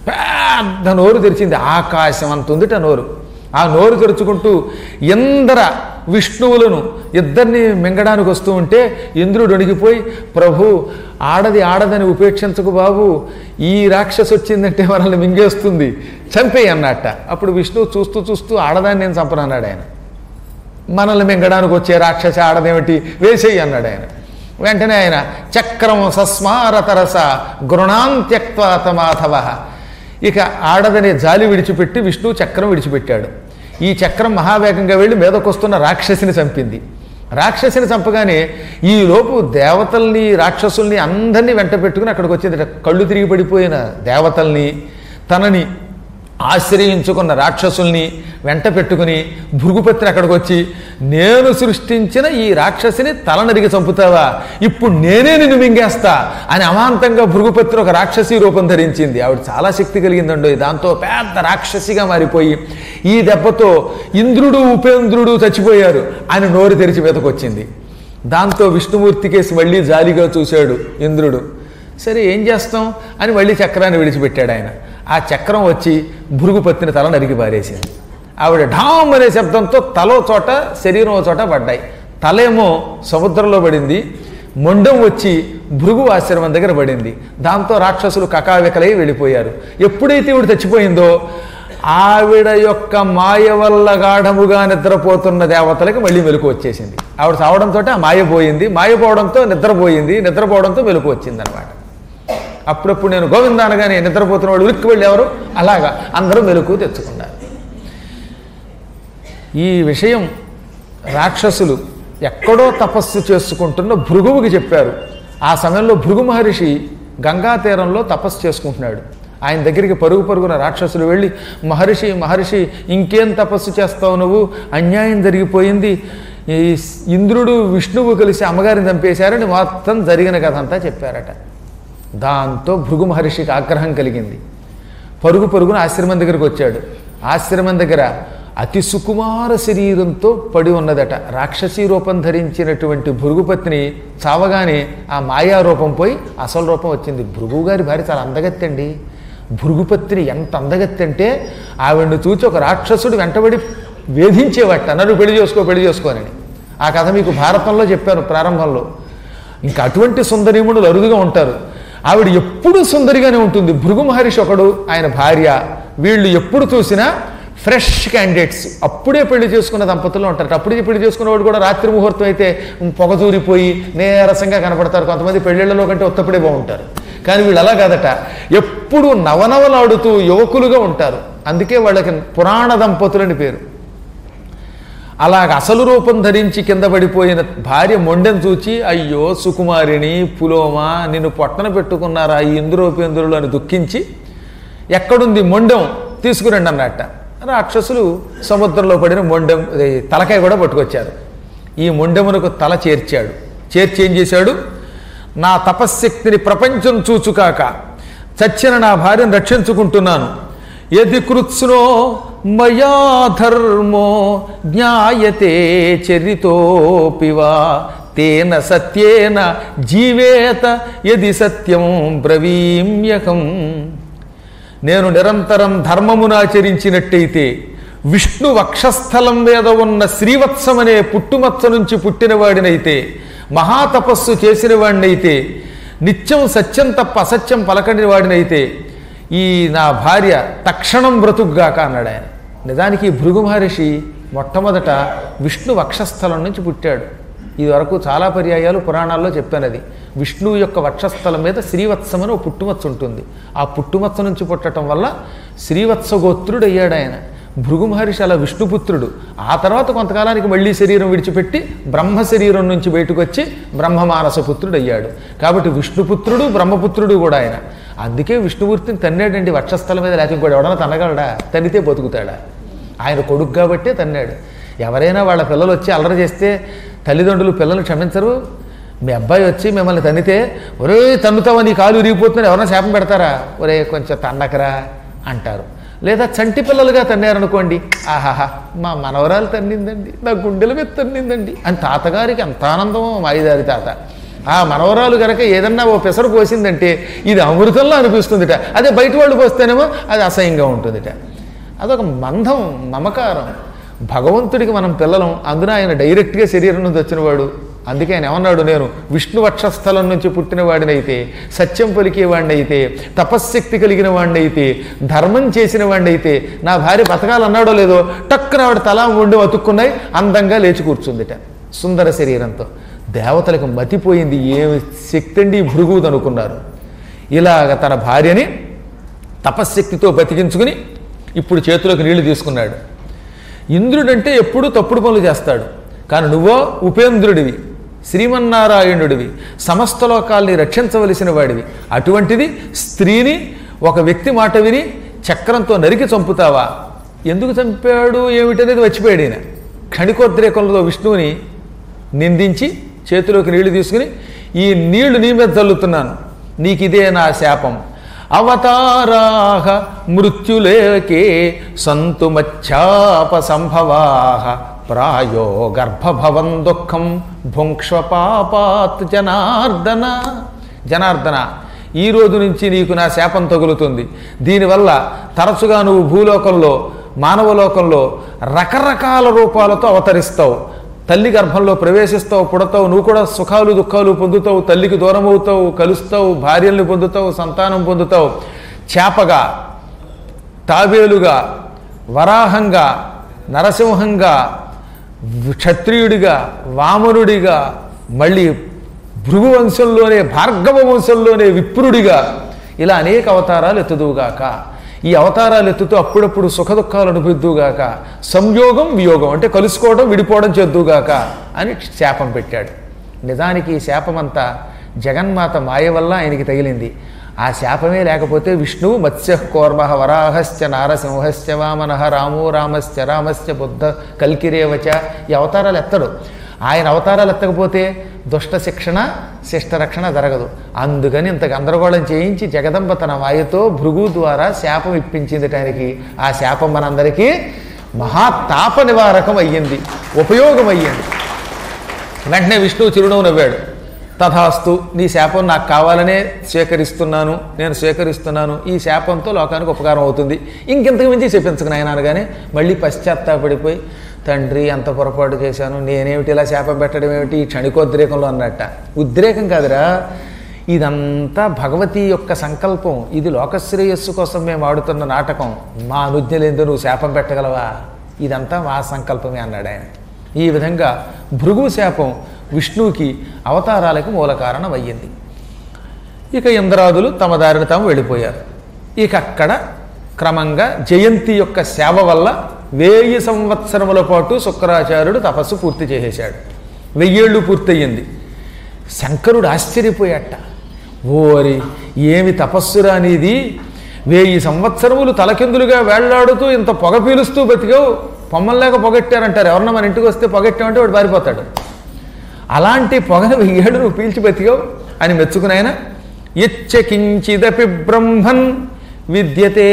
S1: పెద్ద నోరు తెరిచింది ఆకాశం అంత ఉందిట నోరు ఆ నోరు తెరుచుకుంటూ ఇంద్ర విష్ణువులను ఇద్దరిని మింగడానికి వస్తూ ఉంటే ఇంద్రుడు అణిగిపోయి ప్రభు ఆడది ఆడదని ఉపేక్షించకు బాబు ఈ రాక్షసు వచ్చిందంటే మనల్ని మింగేస్తుంది చంపేయి అన్నట్ట అప్పుడు విష్ణువు చూస్తూ చూస్తూ ఆడదాన్ని నేను చంపనన్నాడు ఆయన మనల్ని మింగడానికి వచ్చే రాక్షస ఆడదేమిటి వేసేయి అన్నాడు ఆయన వెంటనే ఆయన చక్రం సస్మారతరస గృణాంత్యక్వా తమాధవ ఇక ఆడదనే జాలి విడిచిపెట్టి విష్ణువు చక్రం విడిచిపెట్టాడు ఈ చక్రం మహావేగంగా వెళ్ళి మీదకొస్తున్న రాక్షసిని చంపింది రాక్షసిని చంపగానే ఈ లోపు దేవతల్ని రాక్షసుల్ని అందరినీ వెంట పెట్టుకుని అక్కడికి వచ్చింది కళ్ళు తిరిగి పడిపోయిన దేవతల్ని తనని ఆశ్రయించుకున్న రాక్షసుల్ని వెంట పెట్టుకుని భృగుపత్రి అక్కడికి వచ్చి నేను సృష్టించిన ఈ రాక్షసిని తల నరిగి చంపుతావా ఇప్పుడు నేనే నిన్ను మింగేస్తా అని అమాంతంగా భృగుపత్రి ఒక రాక్షసి రూపం ధరించింది ఆవిడ చాలా శక్తి కలిగిందండో దాంతో పెద్ద రాక్షసిగా మారిపోయి ఈ దెబ్బతో ఇంద్రుడు ఉపేంద్రుడు చచ్చిపోయారు అని నోరు తెరిచి మీదకొచ్చింది దాంతో విష్ణుమూర్తి కేసి మళ్ళీ జాలిగా చూశాడు ఇంద్రుడు సరే ఏం చేస్తాం అని మళ్ళీ చక్రాన్ని విడిచిపెట్టాడు ఆయన ఆ చక్రం వచ్చి భృగుపత్తిని తల నరికి పారేసింది ఆవిడ ఢామ్ అనే శబ్దంతో తలో చోట శరీరం ఓ చోట పడ్డాయి తలేమో సముద్రంలో పడింది మొండం వచ్చి భృగు ఆశ్రమం దగ్గర పడింది దాంతో రాక్షసులు కకావికలై వెళ్ళిపోయారు ఎప్పుడైతే ఈవిడ చచ్చిపోయిందో ఆవిడ యొక్క మాయ వల్ల గాఢముగా నిద్రపోతున్న దేవతలకి మళ్ళీ మెలకు వచ్చేసింది ఆవిడ చావడంతో ఆ మాయ పోయింది మాయ పోవడంతో నిద్రపోయింది నిద్రపోవడంతో మెలకు వచ్చింది అనమాట అప్పుడప్పుడు నేను గోవింద అనగానే నిద్రపోతున్న వాళ్ళు ఉలిక్కి వెళ్ళి ఎవరు అలాగా అందరూ మెలకు తెచ్చుకున్నారు ఈ విషయం రాక్షసులు ఎక్కడో తపస్సు చేసుకుంటున్న భృగువుకి చెప్పారు ఆ సమయంలో భృగు మహర్షి గంగా తీరంలో తపస్సు చేసుకుంటున్నాడు ఆయన దగ్గరికి పరుగు పరుగున రాక్షసులు వెళ్ళి మహర్షి మహర్షి ఇంకేం తపస్సు చేస్తావు నువ్వు అన్యాయం జరిగిపోయింది ఈ ఇంద్రుడు విష్ణువు కలిసి అమ్మగారిని చంపేశారని మొత్తం జరిగిన కథ అంతా చెప్పారట దాంతో భృగు మహర్షికి ఆగ్రహం కలిగింది పరుగు పరుగున ఆశ్రమం దగ్గరికి వచ్చాడు ఆశ్రమం దగ్గర అతి సుకుమార శరీరంతో పడి ఉన్నదట రాక్షసీ రూపం ధరించినటువంటి భృగుపత్ని చావగానే ఆ మాయా రూపం పోయి అసలు రూపం వచ్చింది భృగు గారి భార్య చాలా అందగత్తండి భృగుపత్ని ఎంత అందగత్తి అంటే ఆవిడ్ని చూచి ఒక రాక్షసుడు వెంటబడి వేధించేవట నన్ను పెళ్లి చేసుకో పెళ్లి చేసుకోనని ఆ కథ మీకు భారతంలో చెప్పాను ప్రారంభంలో ఇంకా అటువంటి సుందరీముడులు అరుదుగా ఉంటారు ఆవిడ ఎప్పుడూ సుందరిగానే ఉంటుంది భృగు మహర్షి ఒకడు ఆయన భార్య వీళ్ళు ఎప్పుడు చూసినా ఫ్రెష్ క్యాండిడేట్స్ అప్పుడే పెళ్లి చేసుకున్న దంపతులు ఉంటారు అప్పుడే పెళ్లి చేసుకున్నవాడు కూడా రాత్రి ముహూర్తం అయితే పొగదూరిపోయి నీరసంగా కనపడతారు కొంతమంది పెళ్ళిళ్ళలో కంటే ఒత్తప్పుడే బాగుంటారు కానీ వీళ్ళు అలా కాదట ఎప్పుడు నవనవలాడుతూ యువకులుగా ఉంటారు అందుకే వాళ్ళకి పురాణ దంపతులని పేరు అలాగ అసలు రూపం ధరించి కింద పడిపోయిన భార్య మొండెను చూచి అయ్యో సుకుమారిని పులోమా నిన్ను పొట్టన పెట్టుకున్నారా ఈ ఇంద్రోపేంద్రులు అని దుఃఖించి ఎక్కడుంది మొండెం తీసుకురండి అన్నట్ట రాక్షసులు సముద్రంలో పడిన మొండెం ఇది తలకాయ కూడా పట్టుకొచ్చారు ఈ మొండెమునకు తల చేర్చాడు చేర్చి ఏం చేశాడు నా తపశ్శక్తిని ప్రపంచం చూచుకాక చచ్చిన నా భార్యను రక్షించుకుంటున్నాను యది కృత్స్నో మయా ధర్మో జ్ఞాయతే చరితోపివా తేన సత్యేన జీవేత యది సత్యం బ్రవీమ్యకం నేను నిరంతరం ధర్మమునాచరించినట్టయితే విష్ణు వక్షస్థలం మీద ఉన్న శ్రీవత్సం అనే పుట్టుమచ్చ నుంచి పుట్టినవాడినైతే మహాతపస్సు చేసిన వాడినైతే నిత్యం సత్యం తప్ప అసత్యం పలకని వాడినైతే ఈ నా భార్య తక్షణం బ్రతుకుగాక అన్నాడు ఆయన నిజానికి ఈ భృగు మహర్షి మొట్టమొదట విష్ణు వక్షస్థలం నుంచి పుట్టాడు ఇది వరకు చాలా పర్యాయాలు పురాణాల్లో చెప్పాను అది విష్ణువు యొక్క వక్షస్థలం మీద శ్రీవత్సం అని ఒక పుట్టుమచ్చ ఉంటుంది ఆ పుట్టుమచ్చ నుంచి పుట్టడం వల్ల శ్రీవత్స గోత్రుడు అయ్యాడు ఆయన భృగు మహర్షి అలా విష్ణుపుత్రుడు ఆ తర్వాత కొంతకాలానికి మళ్ళీ శరీరం విడిచిపెట్టి బ్రహ్మ శరీరం నుంచి బయటకు వచ్చి బ్రహ్మమానస పుత్రుడు అయ్యాడు కాబట్టి విష్ణుపుత్రుడు బ్రహ్మపుత్రుడు కూడా ఆయన అందుకే విష్ణుమూర్తిని తన్నాడండి వక్షస్థలం మీద లేకపోతే ఇంకోటి ఎవడన్నా తన్నగలడా తన్నితే బతుకుతాడా ఆయన కొడుకు కాబట్టే తన్నాడు ఎవరైనా వాళ్ళ పిల్లలు వచ్చి అల్లరి చేస్తే తల్లిదండ్రులు పిల్లల్ని క్షమించరు మీ అబ్బాయి వచ్చి మిమ్మల్ని తన్నితే ఒరే తన్నుతావా నీ కాలు విరిగిపోతుందని ఎవరైనా శాపం పెడతారా ఒరే కొంచెం తన్నకరా అంటారు లేదా చంటి పిల్లలుగా తన్నారనుకోండి ఆహాహా మా మనవరాలు తన్నిందండి నా గుండెల మీద తన్నిందండి అని తాతగారికి అంత ఆనందమో మాయిదారి తాత ఆ మనవరాలు గనక ఏదన్నా ఓ పెసరు పోసిందంటే ఇది అమృతంలో అనిపిస్తుందిట అదే బయట వాళ్ళు పోస్తేనేమో అది అసహ్యంగా ఉంటుందిట అదొక మందం మమకారం భగవంతుడికి మనం పిల్లలం అందున ఆయన డైరెక్ట్గా శరీరం నుంచి వచ్చినవాడు అందుకే ఆయన ఏమన్నాడు నేను విష్ణు వక్షస్థలం నుంచి పుట్టిన వాడినైతే సత్యం పలికే వాడినైతే తపశ్శక్తి కలిగిన వాడినైతే ధర్మం చేసిన వాడినైతే నా భార్య బతకాలన్నాడో లేదో టక్కున ఆవిడ తలా వండి అతుక్కున్నాయి అందంగా లేచి కూర్చుందిట సుందర శరీరంతో దేవతలకు మతిపోయింది ఏమి శక్తి అండి భృగువుది అనుకున్నారు ఇలాగ తన భార్యని తపశ్శక్తితో బతికించుకుని ఇప్పుడు చేతిలోకి నీళ్లు తీసుకున్నాడు ఇంద్రుడంటే ఎప్పుడూ తప్పుడు పనులు చేస్తాడు కానీ నువ్వో ఉపేంద్రుడివి శ్రీమన్నారాయణుడివి సమస్త లోకాల్ని రక్షించవలసిన వాడివి అటువంటిది స్త్రీని ఒక వ్యక్తి మాట విని చక్రంతో నరికి చంపుతావా ఎందుకు చంపాడు ఏమిటనేది వచ్చిపోయాడు ఈయన క్షణికోద్రేకంలో విష్ణువుని నిందించి చేతిలోకి నీళ్లు తీసుకుని ఈ నీళ్లు నీ మీద చల్లుతున్నాను నీకు ఇదే నా శాపం అవతారాహ మృత్యులేకే సంతు మచ్చాప సంభవాహ ప్రాయో గర్భభవం దుఃఖం భుంక్ష్వ పాపాత్ జనార్దన జనార్దన ఈ రోజు నుంచి నీకు నా శాపం తగులుతుంది దీనివల్ల తరచుగా నువ్వు భూలోకంలో మానవలోకంలో రకరకాల రూపాలతో అవతరిస్తావు తల్లి గర్భంలో ప్రవేశిస్తావు పుడతావు నువ్వు కూడా సుఖాలు దుఃఖాలు పొందుతావు తల్లికి దూరం అవుతావు కలుస్తావు భార్యల్ని పొందుతావు సంతానం పొందుతావు చేపగా తాబేలుగా వరాహంగా నరసింహంగా క్షత్రియుడిగా వామనుడిగా మళ్ళీ భృగు వంశంలోనే భార్గవ వంశంలోనే విప్రుడిగా ఇలా అనేక అవతారాలు ఎత్తుదువుగాక ఈ అవతారాలు ఎత్తుతూ అప్పుడప్పుడు సుఖ దుఃఖాలు అనుభవిద్దుగాక సంయోగం వియోగం అంటే కలుసుకోవడం విడిపోవడం చేద్దుగాక అని శాపం పెట్టాడు నిజానికి ఈ శాపమంతా జగన్మాత మాయ వల్ల ఆయనకి తగిలింది ఆ శాపమే లేకపోతే విష్ణువు మత్స్య కోర్మ వరాహశ్చ నారసింహశ్చ వామన రామో రామశ్చ రామశ్చ బుద్ధ కల్కిరేవచ ఈ అవతారాలు ఎత్తడు ఆయన అవతారాలు ఎత్తకపోతే దుష్ట శిక్షణ శిష్ట రక్షణ జరగదు అందుకని ఇంత గందరగోళం చేయించి జగదంబ తన మాయతో భృగు ద్వారా శాపం ఇప్పించింది ఆయనకి ఆ శాపం మనందరికీ మహాతాప నివారకం అయ్యింది ఉపయోగం అయ్యింది వెంటనే విష్ణువు చిరునవ్వు నవ్వాడు తథాస్తు నీ శాపం నాకు కావాలనే స్వీకరిస్తున్నాను నేను స్వీకరిస్తున్నాను ఈ శాపంతో లోకానికి ఉపకారం అవుతుంది ఇంకెంతకు మించి చెప్పించకు నాయన అనగానే మళ్ళీ పశ్చాత్తాపడిపోయి తండ్రి ఎంత పొరపాటు చేశాను నేనేమిటి ఇలా శాపం పెట్టడం ఏమిటి ఈ క్షణికోద్రేకంలో అన్నట్ట ఉద్రేకం కాదురా ఇదంతా భగవతి యొక్క సంకల్పం ఇది లోకశ్రేయస్సు కోసం మేము ఆడుతున్న నాటకం మా అనుజ్ఞలేందో నువ్వు శాపం పెట్టగలవా ఇదంతా మా సంకల్పమే అన్నాడు ఆయన ఈ విధంగా భృగు శాపం విష్ణువుకి అవతారాలకు మూల కారణం అయ్యింది ఇక ఇంద్రాదులు తమ దారిని తాము వెళ్ళిపోయారు ఇక అక్కడ క్రమంగా జయంతి యొక్క సేవ వల్ల వెయ్యి సంవత్సరముల పాటు శుక్రాచార్యుడు తపస్సు పూర్తి చేసేశాడు వెయ్యేళ్ళు పూర్తయింది శంకరుడు ఆశ్చర్యపోయాట ఓరి ఏమి తపస్సురా నీది వెయ్యి సంవత్సరములు తలకిందులుగా వేళ్లాడుతూ ఇంత పొగ పీలుస్తూ బతికావు పొమ్మల్లేక పొగట్టారంటారు ఎవరన్నా మన ఇంటికి వస్తే పొగట్టామంటే వాడు పారిపోతాడు అలాంటి పొగను వెయ్యేళ్ళు నువ్వు పీల్చి బతికావు అని మెచ్చుకునాయన ఇచ్చకించిదపి బ్రహ్మన్ విద్యతే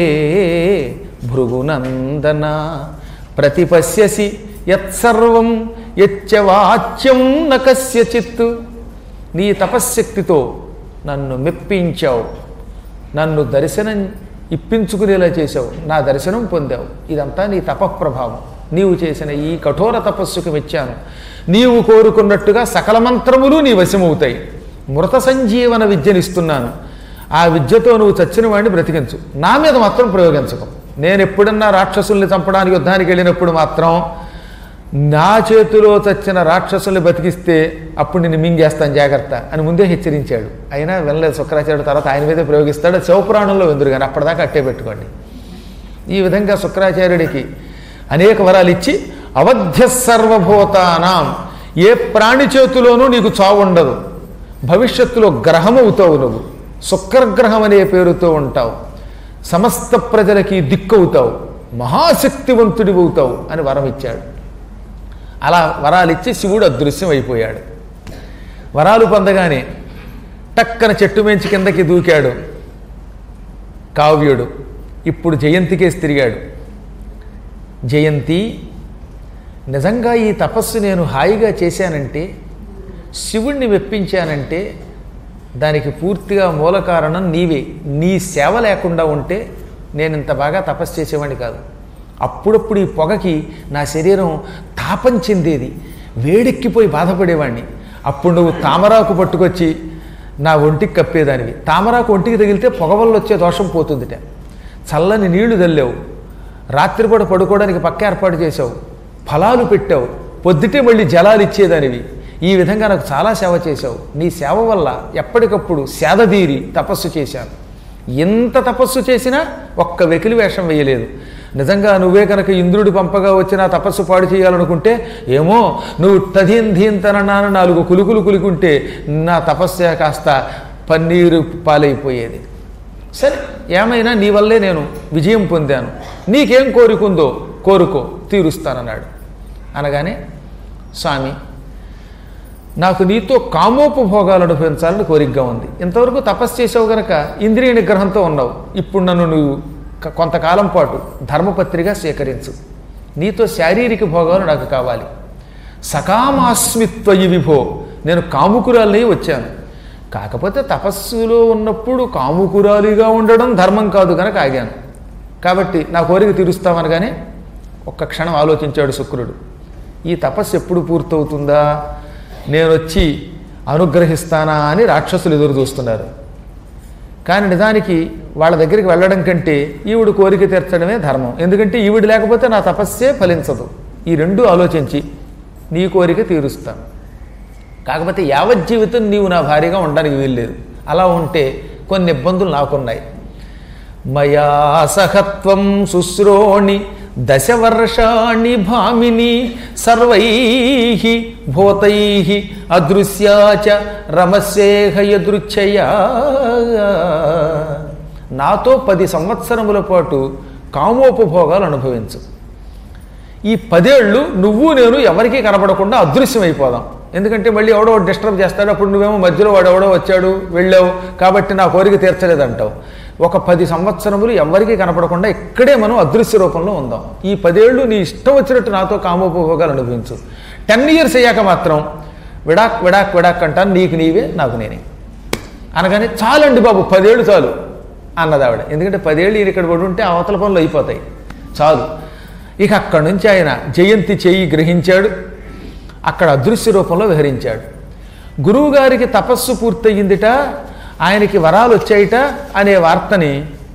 S1: భృగునందన ప్రతిపశ్యసి యత్సర్వం యచ్చవాచ్యం నకస్య చిత్తు నీ తపశ్శక్తితో నన్ను మెప్పించావు నన్ను దర్శనం ఇప్పించుకునేలా చేశావు నా దర్శనం పొందావు ఇదంతా నీ తపఃప్రభావం నీవు చేసిన ఈ కఠోర తపస్సుకు మెచ్చాను నీవు కోరుకున్నట్టుగా సకల మంత్రములు నీ వశమవుతాయి మృత సంజీవన విద్యనిస్తున్నాను ఆ విద్యతో నువ్వు చచ్చిన వాడిని బ్రతికించు నా మీద మాత్రం ప్రయోగించకు నేను ఎప్పుడన్నా రాక్షసుల్ని చంపడానికి యుద్ధానికి వెళ్ళినప్పుడు మాత్రం నా చేతిలో చచ్చిన రాక్షసుల్ని బతికిస్తే అప్పుడు నేను మింగేస్తాను జాగ్రత్త అని ముందే హెచ్చరించాడు అయినా వినలేదు శుక్రాచార్యుడు తర్వాత ఆయన మీదే ప్రయోగిస్తాడు శివపురాణంలో వెందురు కానీ అప్పటిదాకా అట్టే పెట్టుకోండి ఈ విధంగా శుక్రాచార్యుడికి అనేక వరాలు ఇచ్చి అవధ్య సర్వభూతానాం ఏ ప్రాణి చేతిలోనూ నీకు చావు ఉండదు భవిష్యత్తులో గ్రహం అవుతావు నువ్వు శుక్రగ్రహం అనే పేరుతో ఉంటావు సమస్త ప్రజలకి దిక్కవుతావు మహాశక్తివంతుడివి అవుతావు అని వరం ఇచ్చాడు అలా వరాలిచ్చి శివుడు అదృశ్యం అయిపోయాడు వరాలు పొందగానే టక్కన చెట్టు మించి కిందకి దూకాడు కావ్యుడు ఇప్పుడు జయంతికేసి తిరిగాడు జయంతి నిజంగా ఈ తపస్సు నేను హాయిగా చేశానంటే శివుణ్ణి మెప్పించానంటే దానికి పూర్తిగా మూల కారణం నీవే నీ సేవ లేకుండా ఉంటే నేను ఇంత బాగా తపస్సు చేసేవాడిని కాదు అప్పుడప్పుడు ఈ పొగకి నా శరీరం తాపం చెందేది వేడెక్కిపోయి బాధపడేవాడిని అప్పుడు నువ్వు తామరాకు పట్టుకొచ్చి నా ఒంటికి కప్పేదానివి తామరాకు ఒంటికి తగిలితే పొగ వల్ల వచ్చే దోషం పోతుందిట చల్లని నీళ్లు చల్లావు రాత్రిపూట పడుకోవడానికి పక్క ఏర్పాటు చేసావు ఫలాలు పెట్టావు పొద్దుటే మళ్ళీ జలాలు ఇచ్చేదానివి ఈ విధంగా నాకు చాలా సేవ చేశావు నీ సేవ వల్ల ఎప్పటికప్పుడు సేదదీరి తపస్సు చేశాను ఎంత తపస్సు చేసినా ఒక్క వెకిలి వేషం వేయలేదు నిజంగా నువ్వే కనుక ఇంద్రుడి పంపగా వచ్చిన తపస్సు పాడు చేయాలనుకుంటే ఏమో నువ్వు తధీన్ ధీన్ తనన్నాను నాలుగు కులుకులు కులుకుంటే నా తపస్సు కాస్త పన్నీరు పాలైపోయేది సరే ఏమైనా నీ వల్లే నేను విజయం పొందాను నీకేం కోరికుందో కోరుకో తీరుస్తానన్నాడు అనగానే స్వామి నాకు నీతో కామోపభోగాలు అనుభవించాలని కోరికగా ఉంది ఇంతవరకు తపస్సు చేసావు గనక ఇంద్రియ నిగ్రహంతో ఉన్నావు ఇప్పుడు నన్ను నువ్వు క- కొంతకాలం పాటు ధర్మపత్రిగా స్వీకరించు నీతో శారీరక భోగాలు నాకు కావాలి సకామాస్మిత్వయి విభో నేను కాముకురాలై వచ్చాను కాకపోతే తపస్సులో ఉన్నప్పుడు కాముకురాలిగా ఉండడం ధర్మం కాదు కనుక ఆగాను కాబట్టి నా కోరిక తీరుస్తామనగానే ఒక్క క్షణం ఆలోచించాడు శుక్రుడు ఈ తపస్సు ఎప్పుడు పూర్తవుతుందా నేను వచ్చి అనుగ్రహిస్తానా అని రాక్షసులు ఎదురు చూస్తున్నారు కానీ నిజానికి వాళ్ళ దగ్గరికి వెళ్ళడం కంటే ఈవిడ కోరిక తీర్చడమే ధర్మం ఎందుకంటే ఈవిడ లేకపోతే నా తపస్సే ఫలించదు ఈ రెండు ఆలోచించి నీ కోరిక తీరుస్తాను కాకపోతే యావజ్జీవితం నీవు నా భార్యగా ఉండడానికి వీల్లేదు అలా ఉంటే కొన్ని ఇబ్బందులు నాకున్నాయి మయా సహత్వం శుశ్రోణి దశవర్షాణి భామిని సర్వై భూతై అదృశ్యాచ రమస్యేహ యదృచ్ఛయా నాతో పది సంవత్సరముల పాటు కామోపభోగాలు అనుభవించు ఈ పదేళ్ళు నువ్వు నేను ఎవరికీ కనబడకుండా అదృశ్యమైపోదాం ఎందుకంటే మళ్ళీ ఎవడో డిస్టర్బ్ చేస్తాడు అప్పుడు నువ్వేమో మధ్యలో వాడు ఎవడో వచ్చాడు వెళ్ళావు కాబట్టి నా కోరిక తీర్చలేదంటావు ఒక పది సంవత్సరములు ఎవరికీ కనపడకుండా ఇక్కడే మనం అదృశ్య రూపంలో ఉందాం ఈ పదేళ్ళు నీ ఇష్టం వచ్చినట్టు నాతో కామోపభోగాలు అనుభవించు టెన్ ఇయర్స్ అయ్యాక మాత్రం విడాక్ విడాక్ విడాక్ అంటాను నీకు నీవే నాకు నేనే అనగానే చాలండి బాబు పదేళ్ళు చాలు అన్నది ఆవిడ ఎందుకంటే పదేళ్ళు ఈయన ఇక్కడ పడి ఉంటే అవతల పనులు అయిపోతాయి చాలు ఇక అక్కడి నుంచి ఆయన జయంతి చేయి గ్రహించాడు అక్కడ అదృశ్య రూపంలో విహరించాడు గురువుగారికి తపస్సు పూర్తయిందిట ఆయనకి వరాలు వచ్చాయిట అనే వార్తని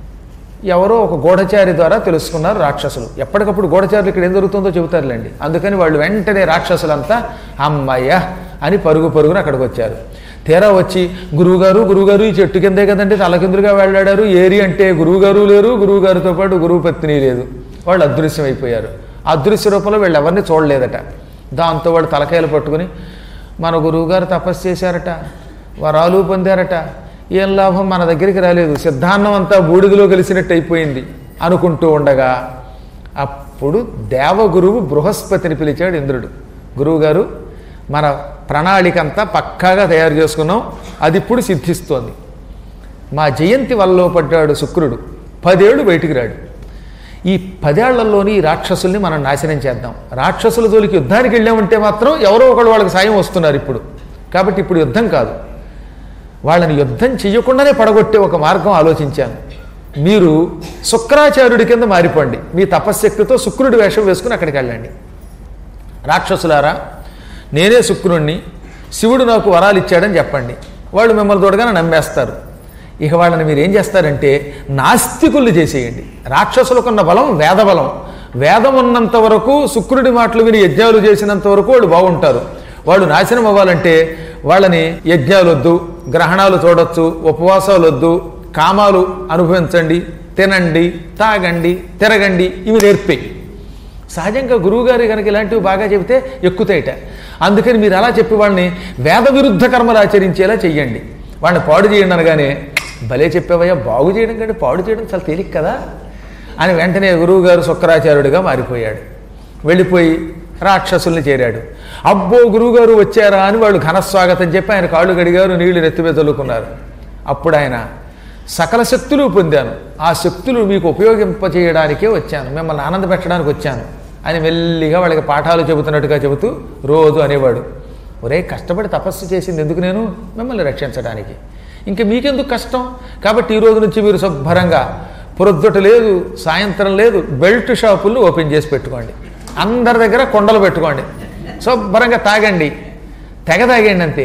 S1: ఎవరో ఒక గూఢచారి ద్వారా తెలుసుకున్నారు రాక్షసులు ఎప్పటికప్పుడు గూఢచారులు ఇక్కడ ఏం జరుగుతుందో చెబుతారులేండి అందుకని వాళ్ళు వెంటనే రాక్షసులంతా అమ్మయ్య అని పరుగు పరుగున అక్కడికి వచ్చారు తీరా వచ్చి గురువుగారు గురువుగారు ఈ చెట్టు కిందే కదండి తలకిందులుగా వెళ్ళాడారు ఏరి అంటే గురువుగారు లేరు గురువుగారితో పాటు గురువు పత్ని లేదు వాళ్ళు అదృశ్యం అయిపోయారు అదృశ్య రూపంలో వీళ్ళు ఎవరిని చూడలేదట దాంతో వాడు తలకాయలు పట్టుకుని మన గురువుగారు తపస్సు చేశారట వరాలు పొందారట ఏం లాభం మన దగ్గరికి రాలేదు సిద్ధాన్నం అంతా బూడిదలో కలిసినట్టు అయిపోయింది అనుకుంటూ ఉండగా అప్పుడు దేవగురువు బృహస్పతిని పిలిచాడు ఇంద్రుడు గురువుగారు మన ప్రణాళిక అంతా పక్కాగా తయారు చేసుకున్నాం అది ఇప్పుడు సిద్ధిస్తోంది మా జయంతి వల్ల పడ్డాడు శుక్రుడు పదేళ్ళు బయటికి రాడు ఈ పదేళ్లలోని ఈ రాక్షసుల్ని మనం నాశనం చేద్దాం రాక్షసుల జోలికి యుద్ధానికి వెళ్ళామంటే మాత్రం ఎవరో ఒకళ్ళు వాళ్ళకి సాయం వస్తున్నారు ఇప్పుడు కాబట్టి ఇప్పుడు యుద్ధం కాదు వాళ్ళని యుద్ధం చేయకుండానే పడగొట్టే ఒక మార్గం ఆలోచించాను మీరు శుక్రాచార్యుడి కింద మారిపోండి మీ తపశ్శక్తితో శుక్రుడి వేషం వేసుకుని అక్కడికి వెళ్ళండి రాక్షసులారా నేనే శుక్రుణ్ణి శివుడు నాకు వరాలు ఇచ్చాడని చెప్పండి వాళ్ళు మిమ్మల్ని తోడగానే నమ్మేస్తారు ఇక వాళ్ళని మీరు ఏం చేస్తారంటే నాస్తికుల్ని చేసేయండి రాక్షసులకున్న బలం వేదబలం వేదం ఉన్నంత వరకు శుక్రుడి మాటలు విని యజ్ఞాలు చేసినంత వరకు వాళ్ళు బాగుంటారు వాళ్ళు నాశనం అవ్వాలంటే వాళ్ళని యజ్ఞాలు వద్దు గ్రహణాలు చూడొచ్చు ఉపవాసాలు వద్దు కామాలు అనుభవించండి తినండి తాగండి తిరగండి ఇవి నేర్పేయి సహజంగా గురువుగారు కనుక ఇలాంటివి బాగా చెబితే ఎక్కుతాయిట అందుకని మీరు అలా చెప్పి వాళ్ళని వేద విరుద్ధ కర్మలు ఆచరించేలా చెయ్యండి వాళ్ళని పాడు చేయండి అనగానే భలే చెప్పావయ్యా బాగు చేయడం కంటే పాడు చేయడం చాలా తేలిక కదా అని వెంటనే గురువుగారు శుక్రాచార్యుడిగా మారిపోయాడు వెళ్ళిపోయి రాక్షసుల్ని చేరాడు అబ్బో గురువుగారు వచ్చారా అని వాళ్ళు ఘనస్వాగతం చెప్పి ఆయన కాళ్ళు గడిగారు నీళ్లు నెత్తిమీద చల్లుకున్నారు అప్పుడు ఆయన సకల శక్తులు పొందాను ఆ శక్తులు మీకు ఉపయోగింపచేయడానికే వచ్చాను మిమ్మల్ని ఆనంద పెట్టడానికి వచ్చాను అని మెల్లిగా వాళ్ళకి పాఠాలు చెబుతున్నట్టుగా చెబుతూ రోజు అనేవాడు ఒరే కష్టపడి తపస్సు చేసింది ఎందుకు నేను మిమ్మల్ని రక్షించడానికి ఇంక మీకెందుకు కష్టం కాబట్టి ఈ రోజు నుంచి మీరు శుభ్రంగా పొద్దుట లేదు సాయంత్రం లేదు బెల్ట్ షాపులు ఓపెన్ చేసి పెట్టుకోండి అందరి దగ్గర కొండలు పెట్టుకోండి శుభ్రంగా తాగండి తెగ తాగండి అంతే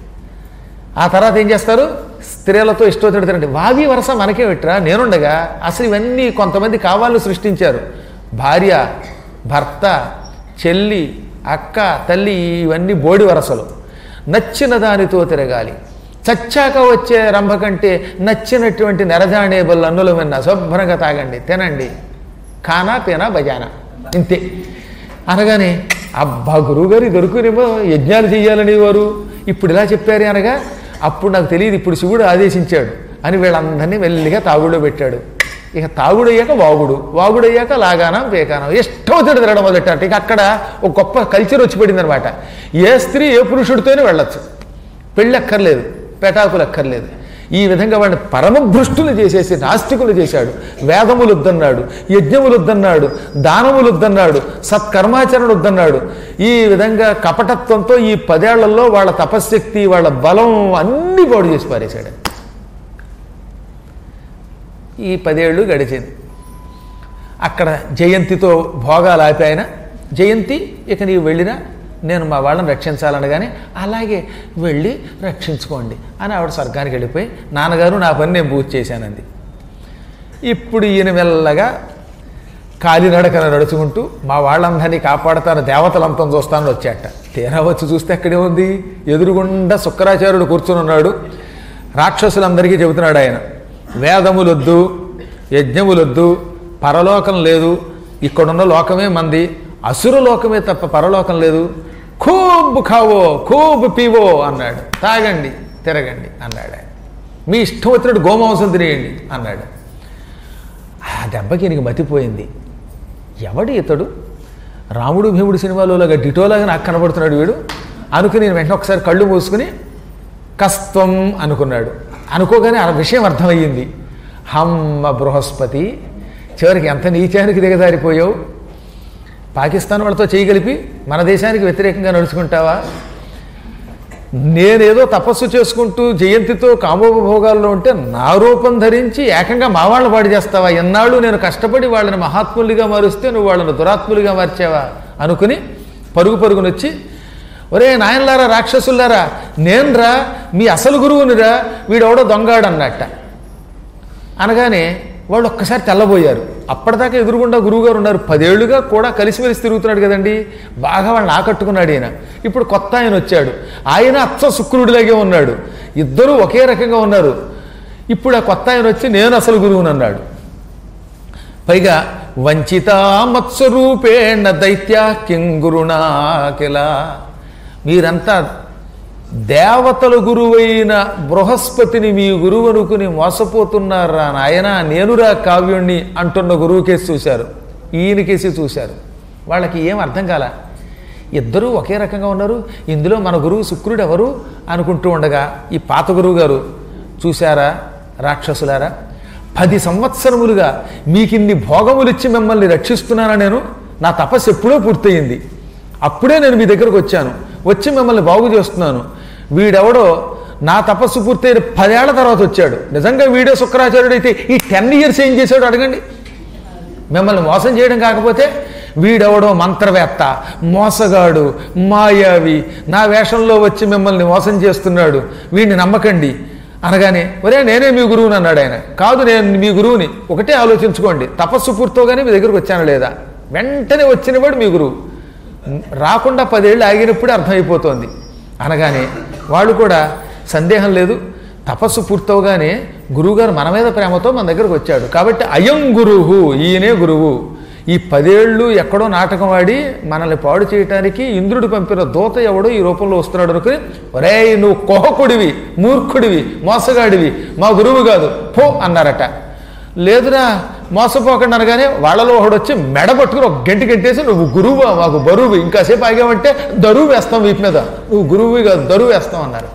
S1: ఆ తర్వాత ఏం చేస్తారు స్త్రీలతో ఇష్టం తినండి వావి వరస మనకే పెట్టరా నేనుండగా అసలు ఇవన్నీ కొంతమంది కావాలని సృష్టించారు భార్య భర్త చెల్లి అక్క తల్లి ఇవన్నీ బోడి వరసలు నచ్చిన దానితో తిరగాలి చచ్చాక వచ్చే రంభ కంటే నచ్చినటువంటి నెరజాడే బల్ల అన్నుల విన్న శుభ్రంగా తాగండి తినండి ఖానా పీనా బజానా ఇంతే అనగానే అబ్బా గురువుగారు దొరుకునేమో యజ్ఞాలు చేయాలని వారు ఇప్పుడు ఇలా చెప్పారు అనగా అప్పుడు నాకు తెలియదు ఇప్పుడు శివుడు ఆదేశించాడు అని వీళ్ళందరినీ మెల్లిగా తాగుడులో పెట్టాడు ఇక తాగుడు అయ్యాక వాగుడు వాగుడు అయ్యాక లాగానం పేకానం ఇష్టమవుతాడు తిరగడం మొదలెట్టారు ఇక అక్కడ ఒక గొప్ప కల్చర్ వచ్చి పడింది అనమాట ఏ స్త్రీ ఏ పురుషుడితోనే వెళ్ళొచ్చు పెళ్ళి అక్కర్లేదు పెటాకులు అక్కర్లేదు ఈ విధంగా వాడిని పరమభ్రష్టులు చేసేసి నాస్తికులు చేశాడు వేదములు వద్దన్నాడు యజ్ఞములు వద్దన్నాడు దానములు వద్దన్నాడు సత్కర్మాచరణ వద్దన్నాడు ఈ విధంగా కపటత్వంతో ఈ పదేళ్లలో వాళ్ళ తపశ్శక్తి వాళ్ళ బలం అన్నీ పాడు చేసి పారేశాడు ఈ పదేళ్ళు గడిచింది అక్కడ జయంతితో భోగాలు ఆపి ఆయన జయంతి ఇక నీవు వెళ్ళినా నేను మా వాళ్ళని రక్షించాలనగానే అలాగే వెళ్ళి రక్షించుకోండి అని ఆవిడ స్వర్గానికి వెళ్ళిపోయి నాన్నగారు నా పని నేను పూర్తి చేశానంది ఇప్పుడు ఈయన మెల్లగా కాలినడకన నడుచుకుంటూ మా వాళ్ళందరినీ కాపాడతాను దేవతలంతం చూస్తానని వచ్చాట తీరా వచ్చి చూస్తే అక్కడే ఉంది ఎదురుగుండా శుక్రాచార్యుడు కూర్చుని ఉన్నాడు రాక్షసులందరికీ చెబుతున్నాడు ఆయన వేదములొద్దు యజ్ఞములొద్దు పరలోకం లేదు ఇక్కడున్న లోకమే మంది అసుర లోకమే తప్ప పరలోకం లేదు ఖూబ్ ఖావో ఖూబ్ పీవో అన్నాడు తాగండి తిరగండి అన్నాడు ఆయన మీ ఇష్టం వచ్చినట్టు గోమాంసం తినేయండి అన్నాడు ఆ దెబ్బకి నీకు మతిపోయింది ఎవడు ఇతడు రాముడు భీముడు సినిమాలోలాగా డిటోలాగా నాకు కనబడుతున్నాడు వీడు అనుకుని నేను వెంటనే ఒకసారి కళ్ళు మూసుకుని కస్త్వం అనుకున్నాడు అనుకోగానే ఆ విషయం అర్థమయ్యింది హమ్మ బృహస్పతి చివరికి ఎంత నీచానికి దిగజారిపోయావు పాకిస్తాన్ వాళ్ళతో చేయగలిపి మన దేశానికి వ్యతిరేకంగా నడుచుకుంటావా నేనేదో తపస్సు చేసుకుంటూ జయంతితో కామోపభోగాల్లో ఉంటే నా రూపం ధరించి ఏకంగా మా వాళ్ళని పాడు చేస్తావా ఎన్నాళ్ళు నేను కష్టపడి వాళ్ళని మహాత్ములుగా మారుస్తే నువ్వు వాళ్ళని దురాత్ములుగా మార్చావా అనుకుని పరుగు పరుగునొచ్చి ఒరే నాయనలారా రాక్షసులారా నేనురా మీ అసలు గురువునిరా వీడెవడో దొంగాడు అన్నట్ట అనగానే వాళ్ళు ఒక్కసారి తెల్లబోయారు అప్పటిదాకా ఎదురుగుండా గురువుగారు ఉన్నారు పదేళ్లుగా కూడా కలిసిమెలిసి తిరుగుతున్నాడు కదండి బాగా వాళ్ళని ఆకట్టుకున్నాడు ఈయన ఇప్పుడు కొత్త ఆయన వచ్చాడు ఆయన అచ్చ శుక్రుడిలాగే ఉన్నాడు ఇద్దరూ ఒకే రకంగా ఉన్నారు ఇప్పుడు ఆ కొత్త ఆయన వచ్చి నేను అసలు గురువుని అన్నాడు పైగా వంచిత మత్స్వరూపేణ దైత్య కింగురుణా కిల మీరంతా దేవతల గురువైన బృహస్పతిని మీ గురువు అనుకుని మోసపోతున్నారా నాయన నేనురా కావ్యుణ్ణి అంటున్న గురువు కేసి చూశారు ఈయన కేసి చూశారు వాళ్ళకి ఏం అర్థం కాల ఇద్దరూ ఒకే రకంగా ఉన్నారు ఇందులో మన గురువు శుక్రుడు ఎవరు అనుకుంటూ ఉండగా ఈ పాత గురువు గారు చూశారా రాక్షసులారా పది సంవత్సరములుగా మీకిన్ని భోగములు ఇచ్చి మిమ్మల్ని రక్షిస్తున్నానా నేను నా తపస్సు ఎప్పుడో పూర్తయింది అప్పుడే నేను మీ దగ్గరకు వచ్చాను వచ్చి మిమ్మల్ని బాగు చేస్తున్నాను వీడెవడో నా తపస్సు పూర్తయిన పదేళ్ల తర్వాత వచ్చాడు నిజంగా వీడే శుక్రాచార్యుడు అయితే ఈ టెన్ ఇయర్స్ ఏం చేశాడు అడగండి మిమ్మల్ని మోసం చేయడం కాకపోతే వీడెవడో మంత్రవేత్త మోసగాడు మాయావి నా వేషంలో వచ్చి మిమ్మల్ని మోసం చేస్తున్నాడు వీడిని నమ్మకండి అనగానే ఒరే నేనే మీ గురువుని అన్నాడు ఆయన కాదు నేను మీ గురువుని ఒకటే ఆలోచించుకోండి తపస్సు పూర్తోగానే మీ దగ్గరకు వచ్చాను లేదా వెంటనే వచ్చినవాడు మీ గురువు రాకుండా పదేళ్ళు ఆగినప్పుడే అర్థమైపోతోంది అనగానే వాళ్ళు కూడా సందేహం లేదు తపస్సు పూర్తవగానే గురువుగారు మన మీద ప్రేమతో మన దగ్గరకు వచ్చాడు కాబట్టి అయం గురువు ఈయనే గురువు ఈ పదేళ్ళు ఎక్కడో నాటకం ఆడి మనల్ని పాడు చేయటానికి ఇంద్రుడు పంపిన దూత ఎవడో ఈ రూపంలో వస్తున్నాడు అనుకుని ఒరే నువ్వు కోహకుడివి మూర్ఖుడివి మోసగాడివి మా గురువు కాదు పో అన్నారట లేదురా మోసపోకండి అనగానే వాళ్ళలో ఒకడు వచ్చి మెడ పట్టుకుని ఒక గంట గంటేసి నువ్వు గురువు మాకు బరువు ఇంకాసేపు ఆగామంటే దరువు వేస్తాం వీపు మీద నువ్వు గురువు కాదు దరువు వేస్తాం అన్నారు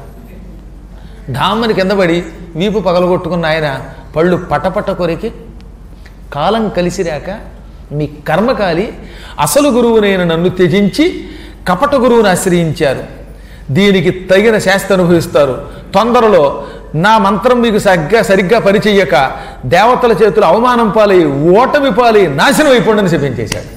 S1: ఢామ్మని కింద పడి వీపు పగలగొట్టుకున్న ఆయన పళ్ళు పటపట కొరికి కాలం కలిసిరాక మీ కర్మకాలి అసలు గురువునైన నన్ను త్యజించి కపట గురువుని ఆశ్రయించారు దీనికి తగిన శాస్త్ర అనుభవిస్తారు తొందరలో నా మంత్రం మీకు సరిగ్గా సరిగ్గా పరిచయ్యక దేవతల చేతులు అవమానం పాలై ఓటమి పాలై నాశనం అయిపోండని శపించేశాడు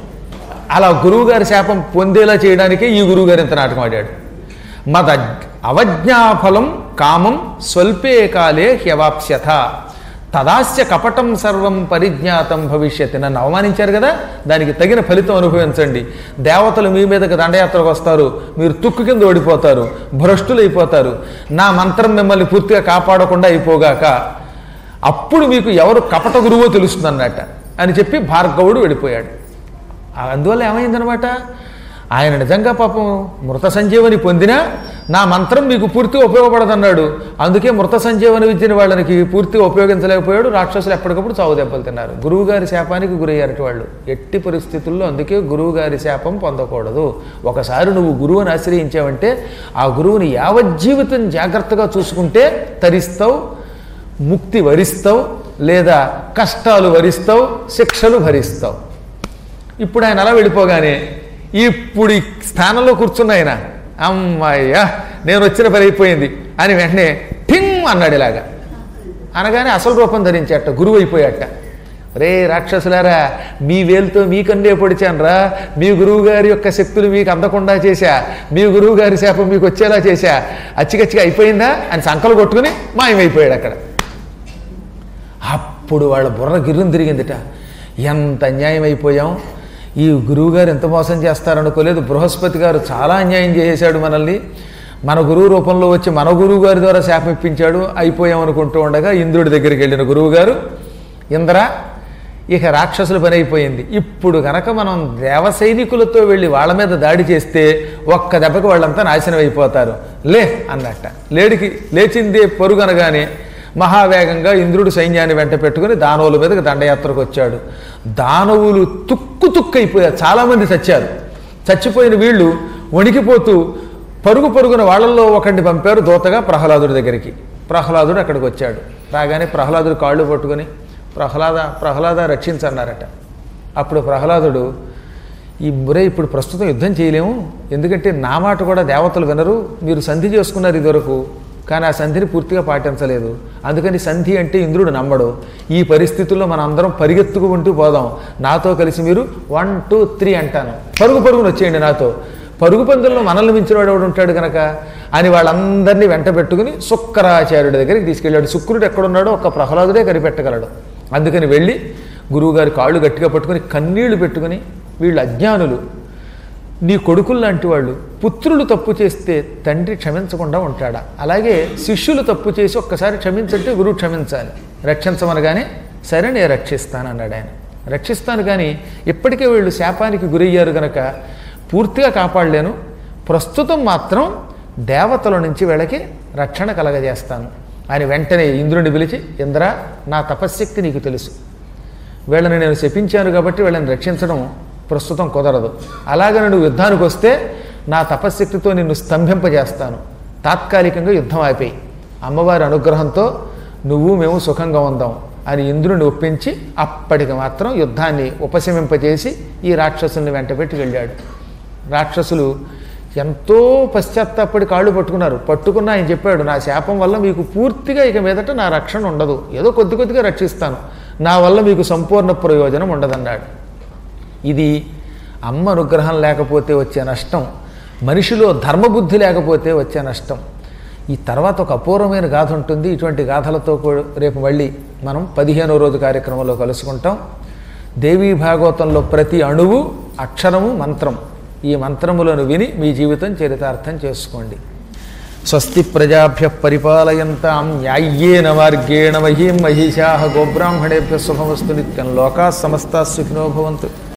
S1: అలా గురువుగారి శాపం పొందేలా చేయడానికే ఈ గురువుగారు ఇంత నాటకం ఆడాడు మద అవజ్ఞాఫలం కామం స్వల్పే కాలే హ్యవాప్స్యథ తదాస్య కపటం సర్వం పరిజ్ఞాతం భవిష్యత్ నన్ను అవమానించారు కదా దానికి తగిన ఫలితం అనుభవించండి దేవతలు మీ మీదకి దండయాత్రకు వస్తారు మీరు తుక్కు కింద ఓడిపోతారు భ్రష్టులు అయిపోతారు నా మంత్రం మిమ్మల్ని పూర్తిగా కాపాడకుండా అయిపోగాక అప్పుడు మీకు ఎవరు కపట గురువో తెలుస్తుందన్నట్ట అని చెప్పి భార్గవుడు వెళ్ళిపోయాడు అందువల్ల ఏమైందనమాట ఆయన నిజంగా పాపం మృత సంజీవని పొందినా నా మంత్రం మీకు పూర్తిగా ఉపయోగపడదన్నాడు అందుకే మృత సంజీవని విద్యని వాళ్ళకి పూర్తిగా ఉపయోగించలేకపోయాడు రాక్షసులు ఎప్పటికప్పుడు చావు దెబ్బలు తిన్నారు గురువుగారి శాపానికి గురయ్యారట వాళ్ళు ఎట్టి పరిస్థితుల్లో అందుకే గురువుగారి శాపం పొందకూడదు ఒకసారి నువ్వు గురువుని ఆశ్రయించావంటే ఆ గురువుని యావజ్జీవితం జాగ్రత్తగా చూసుకుంటే తరిస్తావు ముక్తి వరిస్తావు లేదా కష్టాలు వరిస్తావు శిక్షలు భరిస్తావు ఇప్పుడు ఆయన అలా వెళ్ళిపోగానే ఇప్పుడు ఈ స్థానంలో కూర్చున్న ఆయన అమ్మాయ్యా నేను వచ్చిన పని అయిపోయింది అని వెంటనే ఠింగ్ అన్నాడు ఇలాగా అనగానే అసలు రూపం ధరించేట గురువు అయిపోయాట రే రాక్షసులారా మీ వేలుతో మీ కన్నే పొడిచానురా మీ గురువు గారి యొక్క శక్తులు మీకు అందకుండా చేశా మీ గురువు గారి శాపం మీకు వచ్చేలా చేశా అచ్చికచ్చిగా అయిపోయిందా అని సంకలు కొట్టుకుని మాయమైపోయాడు అక్కడ అప్పుడు వాళ్ళ బుర్ర గిర్రం తిరిగిందిట ఎంత అన్యాయం అయిపోయాం ఈ గురువుగారు ఎంత మోసం చేస్తారనుకోలేదు బృహస్పతి గారు చాలా అన్యాయం చేసేశాడు మనల్ని మన గురువు రూపంలో వచ్చి మన గురువు గారి ద్వారా శాపం ఇప్పించాడు అయిపోయాం అనుకుంటూ ఉండగా ఇంద్రుడి దగ్గరికి వెళ్ళిన గురువు గారు ఇంద్ర ఇక రాక్షసుల పని అయిపోయింది ఇప్పుడు కనుక మనం దేవ సైనికులతో వెళ్ళి వాళ్ళ మీద దాడి చేస్తే ఒక్క దెబ్బకి వాళ్ళంతా నాశనం అయిపోతారు లే అన్నట్ట లేడికి లేచిందే పొరుగనగానే మహావేగంగా ఇంద్రుడు సైన్యాన్ని వెంట పెట్టుకుని దానవుల మీదకి దండయాత్రకు వచ్చాడు దానవులు తుక్కు తుక్కు అయిపోయారు చాలామంది చచ్చారు చచ్చిపోయిన వీళ్ళు వణికిపోతూ పరుగు పరుగున వాళ్ళల్లో ఒకరిని పంపారు దూతగా ప్రహ్లాదుడి దగ్గరికి ప్రహ్లాదుడు అక్కడికి వచ్చాడు రాగానే ప్రహ్లాదుడు కాళ్ళు పట్టుకొని ప్రహ్లాద ప్రహ్లాద రక్షించన్నారట అప్పుడు ప్రహ్లాదుడు ఈ మురే ఇప్పుడు ప్రస్తుతం యుద్ధం చేయలేము ఎందుకంటే నా మాట కూడా దేవతలు వినరు మీరు సంధి చేసుకున్నారు ఇదివరకు కానీ ఆ సంధిని పూర్తిగా పాటించలేదు అందుకని సంధి అంటే ఇంద్రుడు నమ్మడు ఈ పరిస్థితుల్లో మనం అందరం పరిగెత్తుకుంటూ పోదాం నాతో కలిసి మీరు వన్ టూ త్రీ అంటాను పరుగు పరుగున వచ్చేయండి నాతో పరుగు పందుల్లో మనల్ని మించినవాడు ఎవడు ఉంటాడు కనుక అని వాళ్ళందరినీ వెంట పెట్టుకుని శుక్రాచార్యుడి దగ్గరికి తీసుకెళ్ళాడు శుక్రుడు ఎక్కడున్నాడో ఒక్క ప్రహ్లాదుడే కనిపెట్టగలడు అందుకని వెళ్ళి గురువుగారి కాళ్ళు గట్టిగా పట్టుకుని కన్నీళ్లు పెట్టుకుని వీళ్ళు అజ్ఞానులు నీ కొడుకులు లాంటి వాళ్ళు పుత్రులు తప్పు చేస్తే తండ్రి క్షమించకుండా ఉంటాడా అలాగే శిష్యులు తప్పు చేసి ఒక్కసారి క్షమించంటే గురువు క్షమించాలి రక్షించమనగానే సరే నేను రక్షిస్తాను అన్నాడు ఆయన రక్షిస్తాను కానీ ఇప్పటికే వీళ్ళు శాపానికి గురయ్యారు గనక పూర్తిగా కాపాడలేను ప్రస్తుతం మాత్రం దేవతల నుంచి వీళ్ళకి రక్షణ కలగజేస్తాను ఆయన వెంటనే ఇంద్రుని పిలిచి ఇంద్ర నా తపశ్శక్తి నీకు తెలుసు వీళ్ళని నేను శపించాను కాబట్టి వీళ్ళని రక్షించడం ప్రస్తుతం కుదరదు అలాగని నువ్వు యుద్ధానికి వస్తే నా తపశ్శక్తితో నిన్ను స్తంభింపజేస్తాను తాత్కాలికంగా యుద్ధం ఆపేయి అమ్మవారి అనుగ్రహంతో నువ్వు మేము సుఖంగా ఉందాం అని ఇంద్రుని ఒప్పించి అప్పటికి మాత్రం యుద్ధాన్ని ఉపశమింపజేసి ఈ రాక్షసుల్ని వెంటబెట్టి వెళ్ళాడు రాక్షసులు ఎంతో పశ్చాత్తాపడి కాళ్ళు పట్టుకున్నారు పట్టుకున్న ఆయన చెప్పాడు నా శాపం వల్ల మీకు పూర్తిగా ఇక మీదట నా రక్షణ ఉండదు ఏదో కొద్ది కొద్దిగా రక్షిస్తాను నా వల్ల మీకు సంపూర్ణ ప్రయోజనం ఉండదన్నాడు ఇది అమ్మ అనుగ్రహం లేకపోతే వచ్చే నష్టం మనిషిలో ధర్మబుద్ధి లేకపోతే వచ్చే నష్టం ఈ తర్వాత ఒక అపూర్వమైన గాథ ఉంటుంది ఇటువంటి గాథలతో కూ- రేపు మళ్ళీ మనం పదిహేనో రోజు కార్యక్రమంలో కలుసుకుంటాం దేవీ భాగవతంలో ప్రతి అణువు అక్షరము మంత్రం ఈ మంత్రములను విని మీ జీవితం చరితార్థం చేసుకోండి స్వస్తి ప్రజాభ్య పరిపాలయంతాం న్యాయ్యేన మార్గేణ మహీం మహిషా గోబ్రాహ్మణేభ్య శుభమస్తు నిత్యం లోకా సమస్తా సుఖినో భవంతు